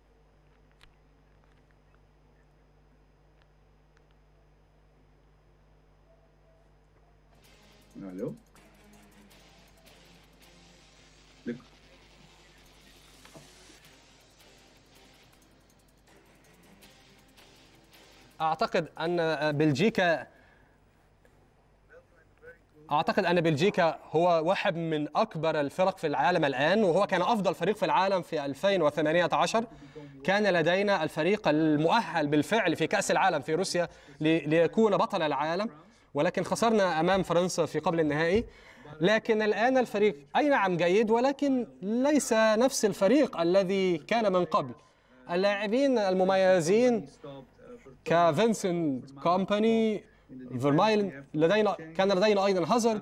الو اعتقد ان بلجيكا اعتقد ان بلجيكا هو واحد من اكبر الفرق في العالم الان وهو كان افضل فريق في العالم في 2018 كان لدينا الفريق المؤهل بالفعل في كاس العالم في روسيا ليكون بطل العالم ولكن خسرنا امام فرنسا في قبل النهائي لكن الان الفريق اي نعم جيد ولكن ليس نفس الفريق الذي كان من قبل اللاعبين المميزين كفينسنت كومباني فيرمايلن لدينا كان لدينا ايضا هازارد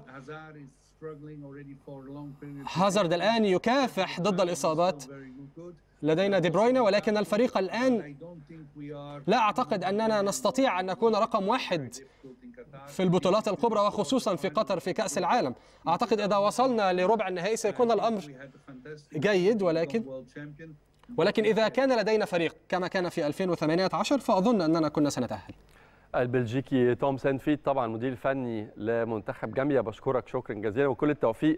هازارد الان يكافح ضد الاصابات لدينا دي بروينا ولكن الفريق الان لا اعتقد اننا نستطيع ان نكون رقم واحد في البطولات الكبرى وخصوصا في قطر في كاس العالم اعتقد اذا وصلنا لربع النهائي سيكون الامر جيد ولكن ولكن إذا كان لدينا فريق كما كان في 2018 فأظن أننا كنا سنتأهل البلجيكي توم سانفيد طبعا مدير الفني لمنتخب جامبيا بشكرك شكرا جزيلا وكل التوفيق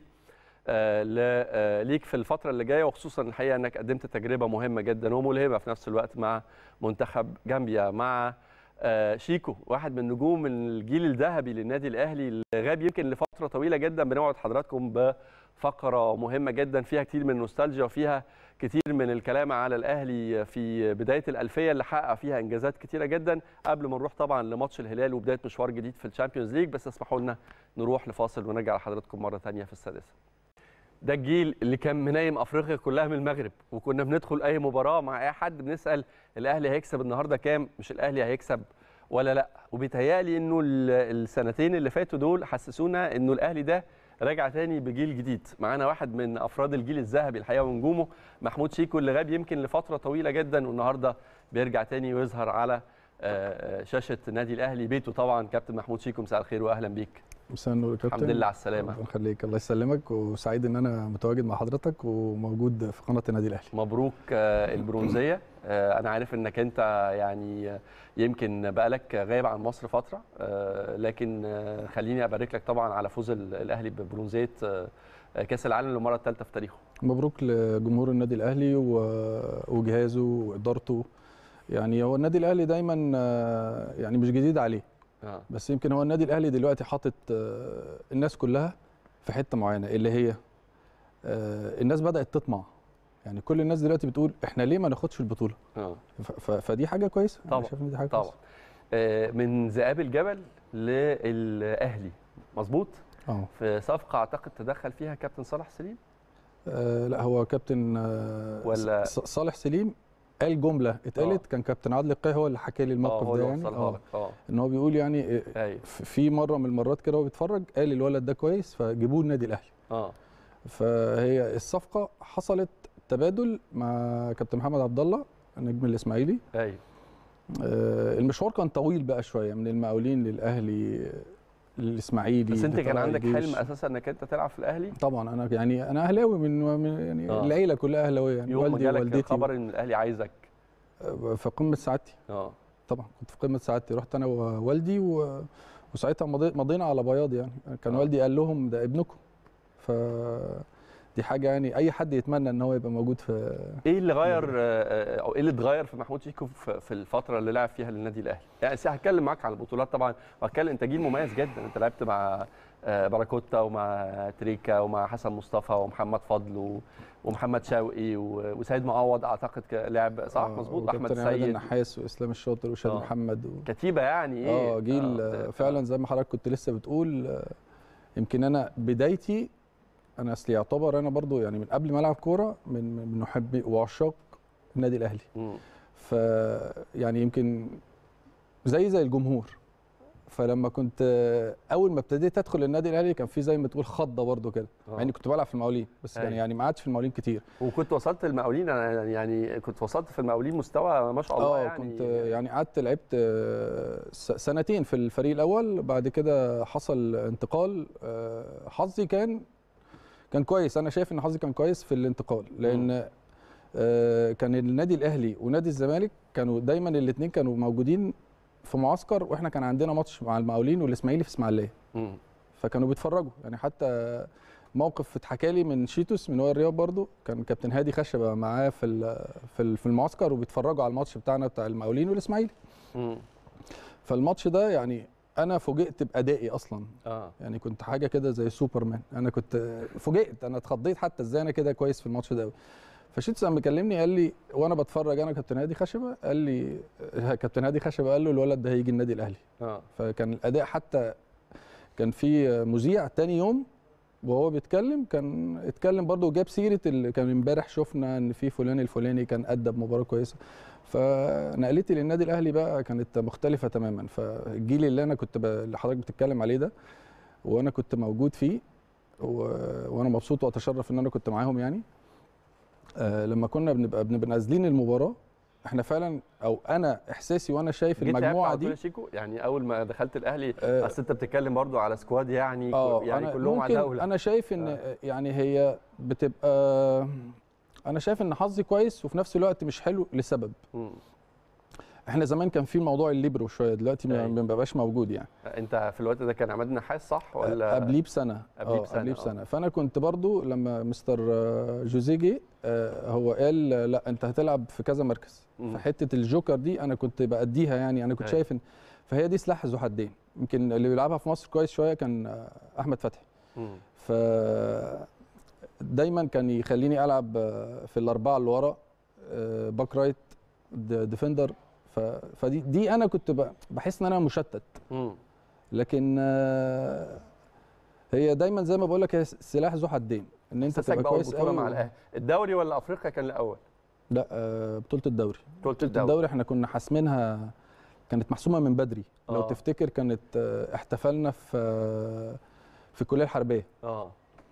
ليك في الفترة اللي جاية وخصوصا الحقيقة أنك قدمت تجربة مهمة جدا وملهمة في نفس الوقت مع منتخب جامبيا مع شيكو واحد من نجوم الجيل الذهبي للنادي الأهلي اللي غاب يمكن لفترة طويلة جدا بنوعد حضراتكم بفقرة مهمة جدا فيها كتير من النوستالجيا وفيها كتير من الكلام على الاهلي في بدايه الالفيه اللي حقق فيها انجازات كتيره جدا قبل ما نروح طبعا لماتش الهلال وبدايه مشوار جديد في الشامبيونز ليج بس اسمحوا لنا نروح لفاصل ونرجع لحضراتكم مره ثانيه في السادسه. ده الجيل اللي كان منايم افريقيا كلها من المغرب وكنا بندخل اي مباراه مع اي حد بنسال الاهلي هيكسب النهارده كام مش الاهلي هيكسب ولا لا وبيتهيألي انه السنتين اللي فاتوا دول حسسونا انه الاهلي ده راجع تاني بجيل جديد معانا واحد من افراد الجيل الذهبي الحقيقه ونجومه محمود شيكو اللي غاب يمكن لفتره طويله جدا والنهارده بيرجع تاني ويظهر على شاشه النادي الاهلي بيته طبعا كابتن محمود شيكو مساء الخير واهلا بيك مساء النور يا كابتن الحمد لله على السلامه الله يخليك الله يسلمك وسعيد ان انا متواجد مع حضرتك وموجود في قناه النادي الاهلي مبروك البرونزيه انا عارف انك انت يعني يمكن بقالك غايب عن مصر فتره لكن خليني ابارك لك طبعا على فوز الاهلي ببرونزيه كاس العالم للمره الثالثه في تاريخه مبروك لجمهور النادي الاهلي وجهازه وادارته يعني هو النادي الاهلي دايما يعني مش جديد عليه آه. بس يمكن هو النادي الاهلي دلوقتي حاطط الناس كلها في حته معينه اللي هي الناس بدات تطمع يعني كل الناس دلوقتي بتقول احنا ليه ما ناخدش البطوله اه فدي حاجه كويسه طبعا شايف ان دي حاجه طبعا كويسه آه من ذئاب الجبل للاهلي مظبوط اه في صفقه اعتقد تدخل فيها كابتن صالح سليم آه لا هو كابتن آه ولا صالح سليم قال جمله اتقالت كان كابتن عادل القاي هو اللي حكى لي الموقف ده يعني اه اه ان هو بيقول يعني ايوه في مره من المرات كده هو بيتفرج قال الولد ده كويس فجيبوه النادي الاهلي اه فهي الصفقه حصلت تبادل مع كابتن محمد عبد الله النجم الاسماعيلي ايوه آه المشوار كان طويل بقى شويه من المقاولين للاهلي للاسماعيلي بس انت كان لطلائع عندك الجيش. حلم اساسا انك انت تلعب في الاهلي طبعا انا يعني انا اهلاوي من من- يعني آه. العيله كلها اهلاويه يعني يوم ما والدي جالك ووالدتي خبر ان الاهلي عايزك آه، في قمه سعادتي اه طبعا كنت في قمه سعادتي رحت انا ووالدي و... وساعتها مضي... مضينا على بياض يعني كان آه. والدي قال لهم ده ابنكم ف دي حاجه يعني اي حد يتمنى ان هو يبقى موجود في ايه اللي غير آه، او ايه اللي اتغير في محمود شيكو في في الفتره اللي لعب فيها للنادي الاهلي يعني سي- هتكلم معاك على البطولات طبعا وهتكلم انت جيل مميز جدا انت لعبت مع آه، باراكوتا ومع تريكا ومع حسن مصطفى ومحمد فضل و- ومحمد شوقي و- وسيد معوض اعتقد ك- لعب صح آه، مظبوط وكابتن احمد عماد سيد النحاس واسلام الشاطر وشاد آه. محمد و... كتيبه يعني ايه اه جيل آه، آه، فعلا زي ما حضرتك كنت لسه بتقول آه، يمكن انا بدايتي انا اصلي يعتبر انا برضو يعني من قبل ما العب كوره من من محبي وعشاق النادي الاهلي مم. ف يعني يمكن زي زي الجمهور فلما كنت اول ما ابتديت ادخل النادي الاهلي كان في زي ما تقول خضه برضو كده مع اني كنت بلعب في المقاولين بس أيوة. يعني يعني ما قعدتش في المقاولين كتير وكنت وصلت المقاولين أنا يعني كنت وصلت في المقاولين مستوى ما شاء الله اه يعني كنت يعني قعدت لعبت آه، س- سنتين في الفريق الاول بعد كده حصل انتقال آه، حظي كان كان كويس انا شايف ان حظي كان كويس في الانتقال لان آه، كان النادي الاهلي ونادي الزمالك كانوا دايما الاثنين كانوا موجودين في معسكر واحنا كان عندنا ماتش مع المقاولين والاسماعيلي في اسماعيليه مم. فكانوا بيتفرجوا يعني حتى موقف اتحكى لي من شيتوس من وائل الرياض برضو كان كابتن هادي خشبه معاه في ال- في ال- في المعسكر وبيتفرجوا على الماتش بتاعنا بتاع المقاولين والاسماعيلي مم. فالماتش ده يعني انا فوجئت بادائي اصلا اه يعني كنت حاجه كده زي سوبرمان انا كنت فوجئت انا اتخضيت حتى ازاي انا كده كويس في الماتش ده قوي فشيتوس قام مكلمني قال لي وانا بتفرج انا كابتن هادي خشبه قال لي كابتن هادي خشبه قال له الولد ده هيجي النادي الاهلي اه فكان الاداء حتى كان في مذيع تاني يوم وهو بيتكلم كان اتكلم برضه وجاب سيره اللي كان امبارح شفنا ان في فلان الفلاني كان ادى بمباراه كويسه فنقلتي للنادي الاهلي بقى كانت مختلفه تماما فالجيل اللي انا كنت ب... اللي حضرتك بتتكلم عليه ده وانا كنت موجود فيه و... وانا مبسوط واتشرف ان انا كنت معاهم يعني آه لما كنا بنبقى بنبقى نازلين المباراه احنا فعلا او انا احساسي وانا شايف جيت لعبت المجموعه على طول دي يا شيكو يعني اول ما دخلت الاهلي آه، اصل انت بتتكلم برضو على سكواد يعني اه يعني أنا كلهم ممكن عتاوله انا شايف ان يعني هي بتبقى انا شايف ان حظي كويس وفي نفس الوقت مش حلو لسبب مم. احنا زمان كان في موضوع الليبرو شويه دلوقتي ما أيوة. ما بقاش موجود يعني انت في الوقت ده كان عماد النحاس صح ولا قبليه بسنه قبليه آه، بسنة، قبليه آه. بسنه فانا كنت برضو لما مستر آه، جوزيه جه آه، هو قال آه، لا انت هتلعب في كذا مركز مم. فحته الجوكر دي انا كنت باديها يعني انا كنت أيوة. شايف ان فهي دي سلاح ذو حدين يمكن اللي بيلعبها في مصر كويس شويه كان آه، احمد فتحي مم. ف دايما كان يخليني العب آه، في الاربعه اللي ورا آه، باك رايت د- ديفندر ف... فدي دي انا كنت ب- بحس ان انا مشتت مم. لكن آه، هي دايما زي ما بقول لك هي سلاح ذو حدين ان انت احساسك تبقى بقى كويس والبطوله قوي مع الاهلي الدوري ولا افريقيا كان الاول لا آه، بطوله الدوري بطوله بطوله الدوري احنا كنا حاسمينها كانت محسومه من بدري لو آه. تفتكر كانت آه، احتفلنا في آه، في الكليه الحربيه اه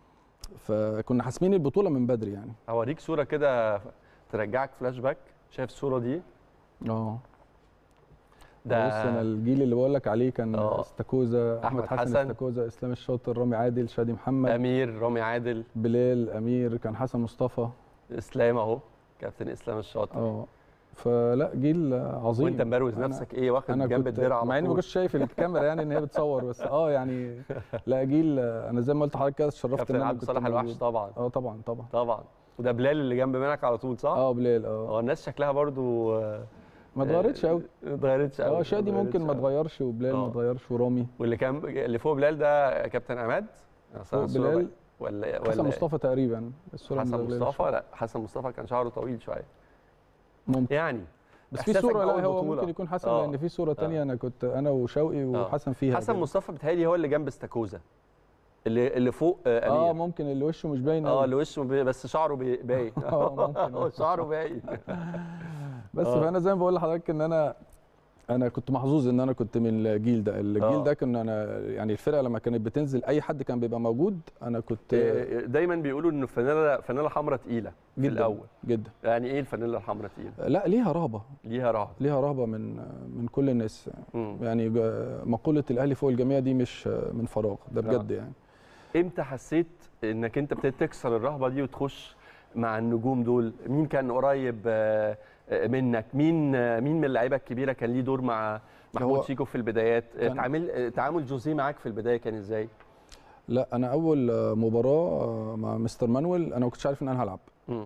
فكنا حاسمين البطوله من بدري يعني اوريك صوره كده ترجعك فلاش باك شايف الصوره دي اه ده بص انا الجيل اللي بقول لك عليه كان آه. استاكوزا أحمد احمد حسن, حسن. استاكوزا اسلام الشاطر رامي عادل شادي محمد امير رامي عادل بلال امير كان حسن مصطفى اسلام اهو كابتن اسلام الشاطر اه فلا جيل عظيم وانت مبروز أنا- نفسك ايه واخد انا جنب كنت الدرع على مع اني ما طول. كنتش شايف الكاميرا يعني ان هي بتصور بس اه يعني لا جيل انا زي ما قلت لحضرتك كده اتشرفت كابتن ان انا عبد كنت الصالح الوحش موجود. طبعا اه طبعا طبعا طبعا وده بلال اللي جنب منك على طول صح؟ اه بلال اه اه الناس شكلها برضو آه، ما اتغيرتش قوي ما اتغيرتش قوي اه شادي ممكن ما اتغيرش وبلال ما آه. اتغيرش ورامي واللي كان اللي فوق بلال ده كابتن عماد فوق الصورة بلال بقى- ولا ولا حسن مصطفى تقريبا الصوره حسن من بلال مصطفى لا حسن مصطفى كان شعره طويل شويه ممكن يعني بس في إحساسك صوره لا بأول هو بطولة. ممكن يكون حسن آه. لان في صوره تانية انا كنت انا وشوقي وحسن فيها حسن كده. مصطفى بيتهيألي هو اللي جنب استاكوزا اللي اللي فوق آه اه أمير. ممكن اللي وشه مش باين اه قوي اللي وشه بي- بس شعره بي- باين آه، ممكن. هو شعره باين بس آه. فانا زي ما بقول لحضرتك ان انا انا كنت محظوظ ان انا كنت من الجيل ده الجيل آه. ده كنا انا يعني الفرقه لما كانت بتنزل اي حد كان بيبقى موجود انا كنت آه، دايما بيقولوا انه فانيلا فانيلا حمراء تقيله في جدا الاول جدا يعني ايه الفانيلا الحمراء تقيله لا ليها رهبه ليها رهب ليها رهبه من من كل الناس مم. يعني ج- مقوله الاهلي فوق الجميع دي مش من فراغ ده بجد يعني امتى حسيت انك انت ابتديت تكسر الرهبه دي وتخش مع النجوم دول مين كان قريب آه، آه، منك مين آه، مين من اللعيبه الكبيره كان ليه دور مع محمود هو شيكو في البدايات آه، كان- تعامل آه، تعامل جوزيه معاك في البدايه كان ازاي لا انا اول مباراه مع مستر مانويل انا ما كنتش عارف ان انا هلعب مم.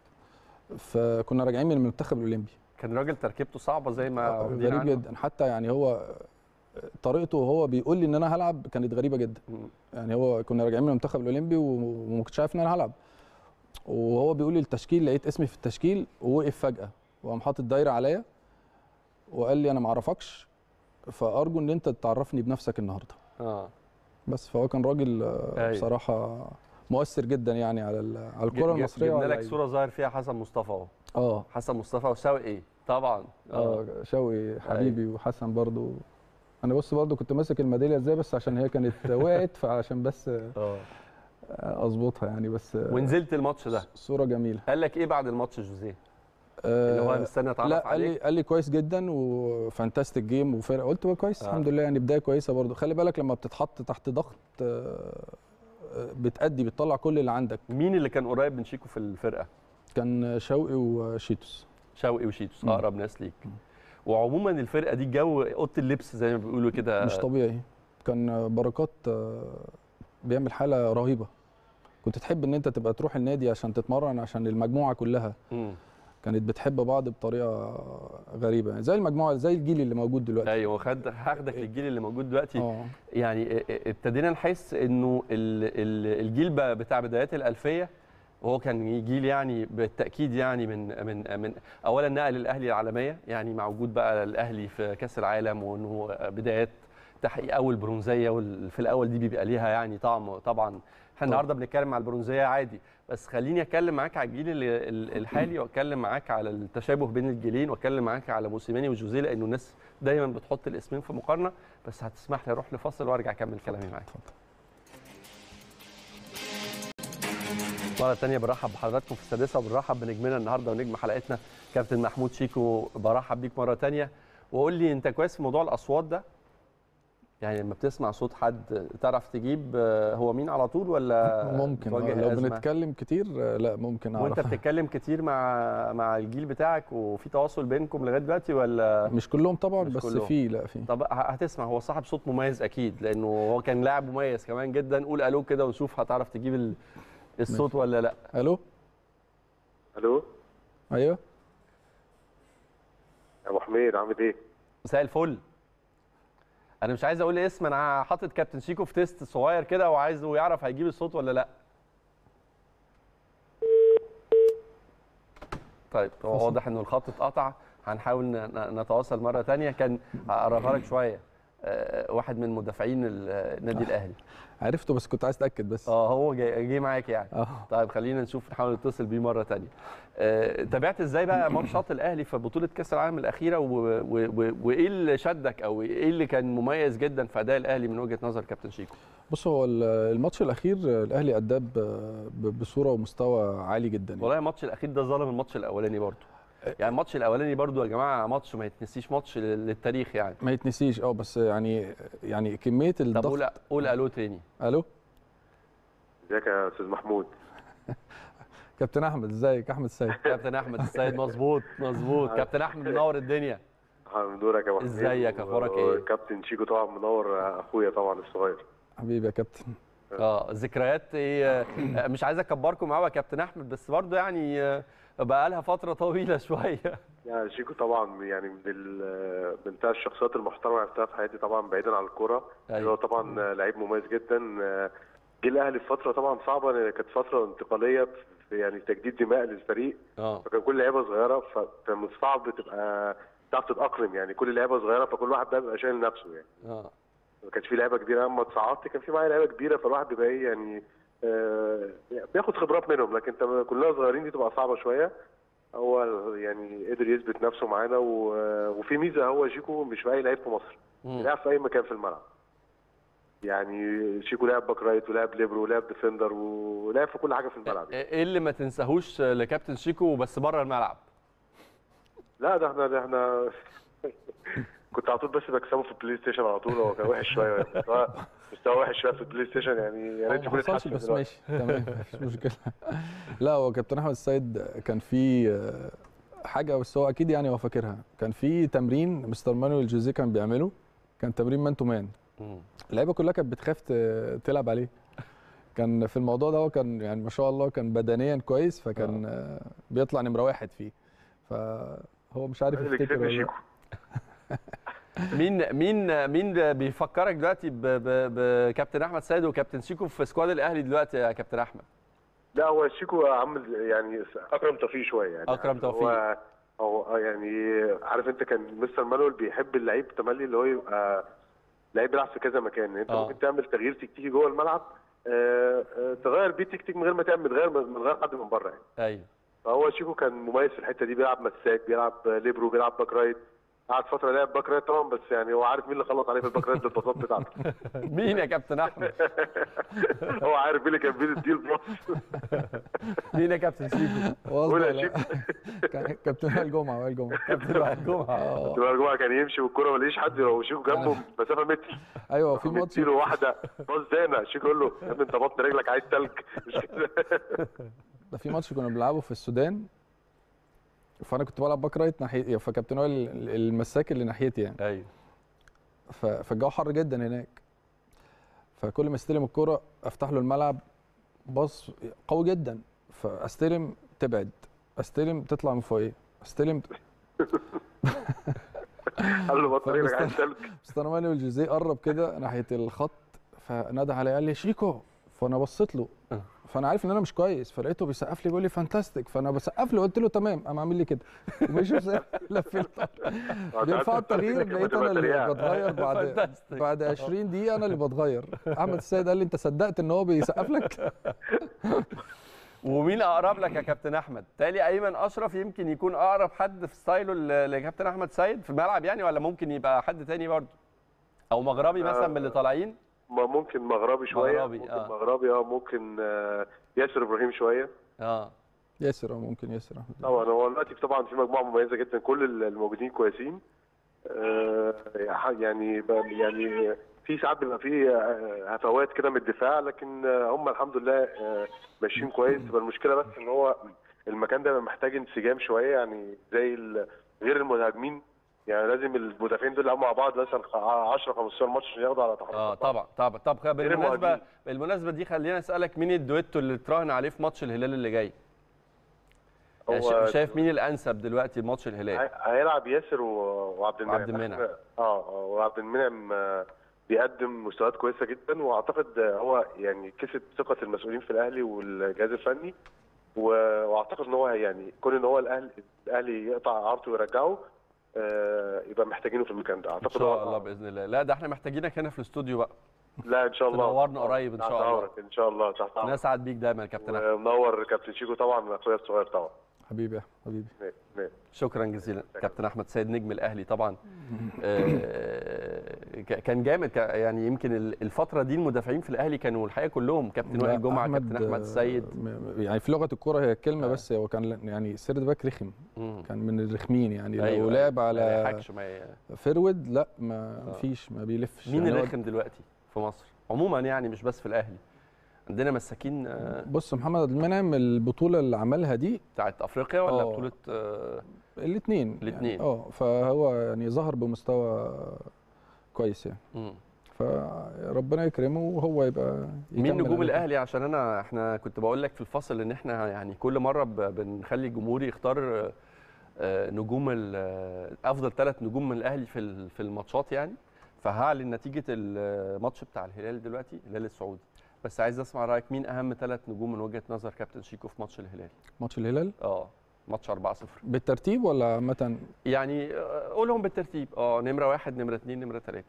فكنا راجعين من المنتخب الاولمبي كان راجل تركيبته صعبه زي ما واخدين غريب عنه؟ جدا حتى يعني هو طريقته وهو بيقول لي ان انا هلعب كانت غريبه جدا مم. يعني هو كنا راجعين من المنتخب الاولمبي و- وما كنتش عارف ان انا هلعب وهو بيقول لي التشكيل لقيت اسمي في التشكيل ووقف فجاه وقام حاطط دايره عليا وقال لي انا ما اعرفكش فارجو ان انت تعرفني بنفسك النهارده اه بس فهو كان راجل آه، أيوة. بصراحه مؤثر جدا يعني على على الكره المصريه جبنا لك صوره ظاهر فيها حسن مصطفى اهو اه حسن مصطفى وشوقي طبعا اه شوقي حبيبي أي. وحسن برضو انا بص برضو كنت ماسك الميداليه ازاي بس عشان هي كانت وقعت فعشان بس اه اظبطها يعني بس ونزلت الماتش ده صوره جميله قال لك ايه بعد الماتش جوزيه اللي هو مستني اتعرف لا عليك قال لي قال لي كويس جدا وفانتاستيك جيم وفرقه قلت كويس آه. الحمد لله يعني بدايه كويسه برضو خلي بالك لما بتتحط تحت ضغط بتأدي بتطلع كل اللي عندك مين اللي كان قريب من شيكو في الفرقه كان شوقي وشيتوس شوقي وشيتوس اقرب ناس ليك وعموما الفرقه دي جو اوضه اللبس زي ما بيقولوا كده مش طبيعي كان بركات بيعمل حاله رهيبه كنت تحب ان انت تبقى تروح النادي عشان تتمرن عشان المجموعه كلها م. كانت بتحب بعض بطريقه غريبه يعني زي المجموعه زي الجيل اللي موجود دلوقتي ايوه خد هاخدك للجيل اللي موجود دلوقتي أوه. يعني ابتدينا نحس انه الجيل بتاع بدايات الالفيه وهو كان جيل يعني بالتاكيد يعني من من من اولا نقل الاهلي العالميه يعني مع وجود بقى الاهلي في كاس العالم وانه بدايات تحقيق اول برونزيه وفي الاول دي بيبقى ليها يعني طعم طبعا احنا النهارده بنتكلم على البرونزيه عادي بس خليني اتكلم معاك على الجيل الحالي واتكلم معاك على التشابه بين الجيلين واتكلم معاك على موسيماني وجوزيه لانه الناس دايما بتحط الاسمين في مقارنه بس هتسمح لي اروح لفاصل وارجع اكمل كلامي معاك مرة تانية برحب بحضراتكم في السادسة وبنرحب بنجمنا النهارده ونجم حلقتنا كابتن محمود شيكو برحب بيك مرة تانية وقول لي أنت كويس في موضوع الأصوات ده؟ يعني لما بتسمع صوت حد تعرف تجيب هو مين على طول ولا ممكن لو أزمة. بنتكلم كتير لا ممكن اعرف وانت بتتكلم كتير مع مع الجيل بتاعك وفي تواصل بينكم لغايه دلوقتي ولا مش كلهم طبعا مش بس في لا في طب هتسمع هو صاحب صوت مميز اكيد لانه هو كان لاعب مميز كمان جدا قول الو كده ونشوف هتعرف تجيب الصوت ماشي. ولا لا الو الو ايوه يا ابو حميد عامل ايه مساء الفل انا مش عايز اقول اسم انا حاطط كابتن شيكو في تيست صغير كده وعايزه يعرف هيجيب الصوت ولا لا طيب هو واضح انه الخط اتقطع هنحاول نتواصل مره ثانيه كان اقربها لك شويه واحد من مدافعين النادي الاهلي عرفته بس كنت عايز اتاكد بس اه هو جاي, جاي معاك يعني اه طيب خلينا نشوف نحاول نتصل بيه مره ثانيه آه تابعت ازاي بقى ماتشات الاهلي في بطوله كاس العالم الاخيره وايه اللي شدك او ايه اللي كان مميز جدا في اداء الاهلي من وجهه نظر كابتن شيكو بص هو الماتش الاخير الاهلي اداه بصوره ومستوى عالي جدا يعني. والله الماتش الاخير ده ظلم الماتش الاولاني برضه يعني الماتش الاولاني برضو يا جماعه ماتش ما يتنسيش ماتش للتاريخ يعني ما يتنسيش اه بس يعني يعني كميه الضغط طب قول قول الو تاني الو ازيك يا استاذ محمود كابتن احمد ازيك احمد السيد كابتن احمد السيد مظبوط مظبوط كابتن احمد منور الدنيا منورك يا ابو ازيك اخبارك ايه كابتن شيكو طبعا منور اخويا طبعا الصغير حبيبي يا كابتن اه ذكريات ايه مش عايز اكبركم قوي يا كابتن احمد بس برضه يعني بقى لها فتره طويله شويه يعني شيكو طبعا يعني من من بتاع الشخصيات المحترمه اللي عرفتها في حياتي طبعا بعيدا عن الكوره أيوة. هو طبعا لعيب مميز جدا جه الاهلي في فتره طبعا صعبه كانت فتره انتقاليه في يعني تجديد دماء للفريق اه فكان كل لعيبه صغيره فكان من الصعب تبقى تعرف تتاقلم يعني كل لعيبه صغيره فكل واحد بقى بيبقى شايل نفسه يعني اه ما كانش في لعيبه كبيره اما اتصعدت كان في معايا لعيبه كبيره فالواحد بيبقى ايه يعني آه بياخد خبرات منهم لكن انت كلنا صغيرين دي تبقى صعبه شويه هو يعني قدر يثبت نفسه معانا و... وفي ميزه هو شيكو مش اي لعيب في مصر بيلعب في اي مكان في الملعب يعني شيكو لعب باك رايت ولعب ليبرو ولعب ديفندر ولعب في كل حاجه في الملعب يعني. ايه اللي ما تنساهوش لكابتن شيكو بس بره الملعب لا ده احنا ده احنا كنت على طول بس بكسبه في البلاي ستيشن على طول هو كان وحش شويه مستوى مستوى وحش شويه في البلاي ستيشن يعني يا ريت يكون اتحسن بس ماشي تمام مفيش مشكله لا هو كابتن احمد السيد كان في حاجه بس هو اكيد يعني هو فاكرها كان في تمرين مستر مانويل جوزيه كان بيعمله كان تمرين مان تو مان اللعيبه كلها كانت بتخاف تلعب عليه كان في الموضوع ده هو كان يعني ما شاء الله كان بدنيا كويس فكان آه. بيطلع نمره واحد فيه فهو مش عارف يفتكر ولا مين مين مين بيفكرك دلوقتي بكابتن احمد سيد وكابتن شيكو في سكواد الاهلي دلوقتي يا كابتن احمد؟ لا هو شيكو عامل يعني اكرم توفيق شويه يعني اكرم توفيق هو هو يعني عارف انت كان مستر مانويل بيحب اللعيب تملي اللي هو يبقى لعيب بيلعب في كذا مكان انت آه. ممكن تعمل تغيير تكتيكي جوه الملعب آه، آه، تغير بيه تكتيك من غير ما تعمل تغير من غير حد من بره يعني ايوه فهو شيكو كان مميز في الحته دي بيلعب مساك بيلعب ليبرو بيلعب باك رايت قعد فتره لعب باك رايت طبعا بس يعني هو عارف مين اللي خلص عليه في الباك رايت بالباصات بتاعته مين يا كابتن احمد هو عارف مين اللي كان بيدي الباص مين يا كابتن شيكو قول يا لا. شيكو كان- كابتن وائل جمعه وائل جمعه كابتن وائل جمعه آه. تبقى الجمعه كان يمشي والكوره ما لقيش حد لو شيكو جنبه مسافه متر ايوه في ماتش له واحده باص زينه شيكو يقول له يا ابني انت بطن رجلك عايز تلج مش كده ده في ماتش كنا بنلعبه في السودان فانا كنت بلعب باك رايت ناحيه فكابتن وائل المساك اللي ناحيتي يعني ايوه ف- فالجو حر جدا هناك فكل ما استلم الكرة افتح له الملعب باص قوي جدا فاستلم تبعد استلم تطلع من فوقيه استلم قال له بطن رجلك عايز تلج مستر مانويل جوزيه قرب كده ناحيه الخط فنادى عليا قال لي شيكو فانا بصيت له آه. فانا عارف ان انا مش كويس فلقيته بيسقف لي بيقول لي فانتاستيك فانا بسقف له قلت له تمام قام عامل لي كده ومشي وساب- لفيت بيرفع التغيير بقيت انا اللي بتغير بعد فانتاستيك. بعد 20 دقيقه انا اللي بتغير احمد السيد قال لي انت صدقت ان هو بيسقف لك ومين اقرب لك يا كابتن احمد تالي ايمن اشرف يمكن يكون اقرب حد في ستايله ل- لكابتن احمد سيد في الملعب يعني ولا ممكن يبقى حد تاني برضه او مغربي مثلا من اللي طالعين ما ممكن مغربي شويه مغربي، ممكن آه. مغربي اه ممكن آه، ياسر ابراهيم شويه اه ياسر اه ممكن ياسر احمد طبعا هو دلوقتي طبعا في مجموعه مميزه جدا كل الموجودين كويسين آه، يعني ب- يعني في ساعات بيبقى في آه، هفوات كده من الدفاع لكن آه، هم الحمد لله آه، ماشيين كويس تبقى المشكله بس ان هو المكان ده بيبقى محتاج انسجام شويه يعني زي ال- غير المهاجمين يعني لازم المدافعين دول يلعبوا مع بعض مثلا 10 15 ماتش عشان ياخدوا على تحرك اه طبعا طبعا طب بالمناسبه المهاجمين. بالمناسبه دي خلينا اسالك مين الدويتو اللي تراهن عليه في ماتش الهلال اللي جاي يعني هو شا- شايف مين الانسب دلوقتي لماتش الهلال هي- هيلعب ياسر و- وعبد المنعم وعبد المنعم. اه اه وعبد المنعم آه، بيقدم مستويات كويسه جدا واعتقد آه، هو يعني كسب ثقه المسؤولين في الاهلي والجهاز الفني و- واعتقد ان هو يعني كون ان هو الاهلي الاهلي يقطع عرضه ويرجعه آه، يبقى محتاجينه في المكان ده ان اعتقد شاء هو- الله باذن الله لا ده احنا محتاجينك هنا في الاستوديو بقى لا ان شاء الله تنورنا قريب إن تحت شاء الله. أمرك، ان شاء الله تحت أمرك. نسعد بيك دايما يا كابتن احمد ومنور كابتن شيكو طبعا اخويا الصغير طبعا حبيبي يا حبيبي ماشي، ماشي. شكرا جزيلا كابتن احمد سيد نجم الاهلي طبعا آه، ك- كان جامد ك- يعني يمكن ال- الفتره دي المدافعين في الاهلي كانوا الحقيقه كلهم كابتن وائل لا، جمعه أحمد- كابتن احمد السيد م- يعني في لغه الكوره هي كلمه آه. بس هو كان يعني سيرد باك رخم مم. كان من الرخمين يعني أيوة، لو لعب ما على يلحقش ما ي- فيرود لا ما آه. فيش ما بيلفش مين يعني هو- الرخم دلوقتي في مصر عموما يعني مش بس في الاهلي عندنا مساكين آه، بص محمد عبد المنعم البطوله اللي عملها دي بتاعت افريقيا ولا آه. بطوله آه، الاثنين الاتنين. اه فهو يعني ظهر بمستوى كويس يعني مم. فربنا يكرمه وهو يبقى مين يكمل نجوم عليه. الاهلي عشان انا احنا كنت بقول لك في الفصل ان احنا يعني كل مره ب- بنخلي الجمهور يختار آه، آه، نجوم ال- آه، افضل ثلاث نجوم من الاهلي في ال- في الماتشات يعني فهعلن نتيجه الماتش بتاع الهلال دلوقتي الهلال السعودي بس عايز اسمع رايك مين اهم ثلاث نجوم من وجهه نظر كابتن شيكو في ماتش الهلال ماتش الهلال اه ماتش 4-0 بالترتيب ولا عامه يعني آه، قولهم بالترتيب اه نمره واحد نمره اثنين نمره ثلاثه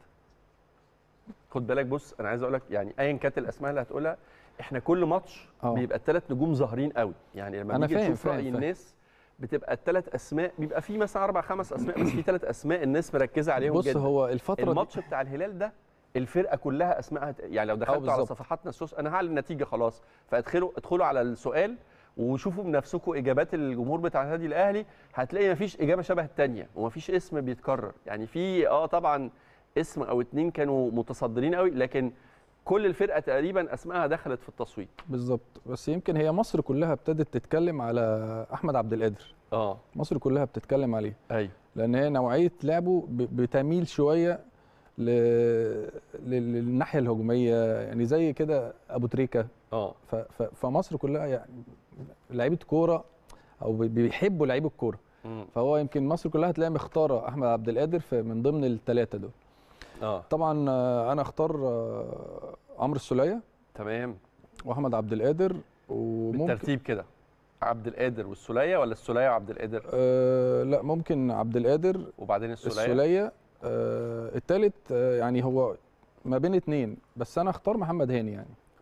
خد بالك بص انا عايز اقول لك يعني ايا كانت الاسماء اللي هتقولها احنا كل ماتش آه. بيبقى الثلاث نجوم ظاهرين قوي يعني لما أنا بنيجي فاهم- نشوف فاهم- راي فاهم. الناس بتبقى الثلاث اسماء بيبقى في مثلا اربع خمس اسماء بس في ثلاث اسماء الناس مركزه عليهم بص جدا هو الفتره دي الماتش بتاع الهلال ده الفرقه كلها اسمائها يعني لو دخلتوا على بالظبط. صفحاتنا السوس انا هعلن النتيجه خلاص فادخلوا ادخلوا على السؤال وشوفوا بنفسكم اجابات الجمهور بتاع النادي الاهلي هتلاقي مفيش اجابه شبه الثانيه ومفيش اسم بيتكرر يعني في اه طبعا اسم او اتنين كانوا متصدرين قوي لكن كل الفرقه تقريبا اسمائها دخلت في التصويت بالظبط بس يمكن هي مصر كلها ابتدت تتكلم على احمد عبد القادر اه مصر كلها بتتكلم عليه ايوه لان هي نوعيه لعبه ب- بتميل شويه ل... لل- للناحيه الهجوميه يعني زي كده ابو تريكه اه ف... ف... فمصر كلها يعني لعيبه كوره او بي- بيحبوا لعيبه الكوره مم. فهو يمكن مصر كلها هتلاقي مختاره احمد عبد القادر في من ضمن الثلاثه دول اه طبعا آه، انا اختار آه، عمرو السوليه تمام واحمد عبد القادر وممكن بالترتيب كده عبد القادر والسوليه ولا السوليه وعبد القادر آه لا ممكن عبد القادر وبعدين السوليه السوليه آه الثالث آه يعني هو ما بين اتنين بس انا اختار محمد هاني يعني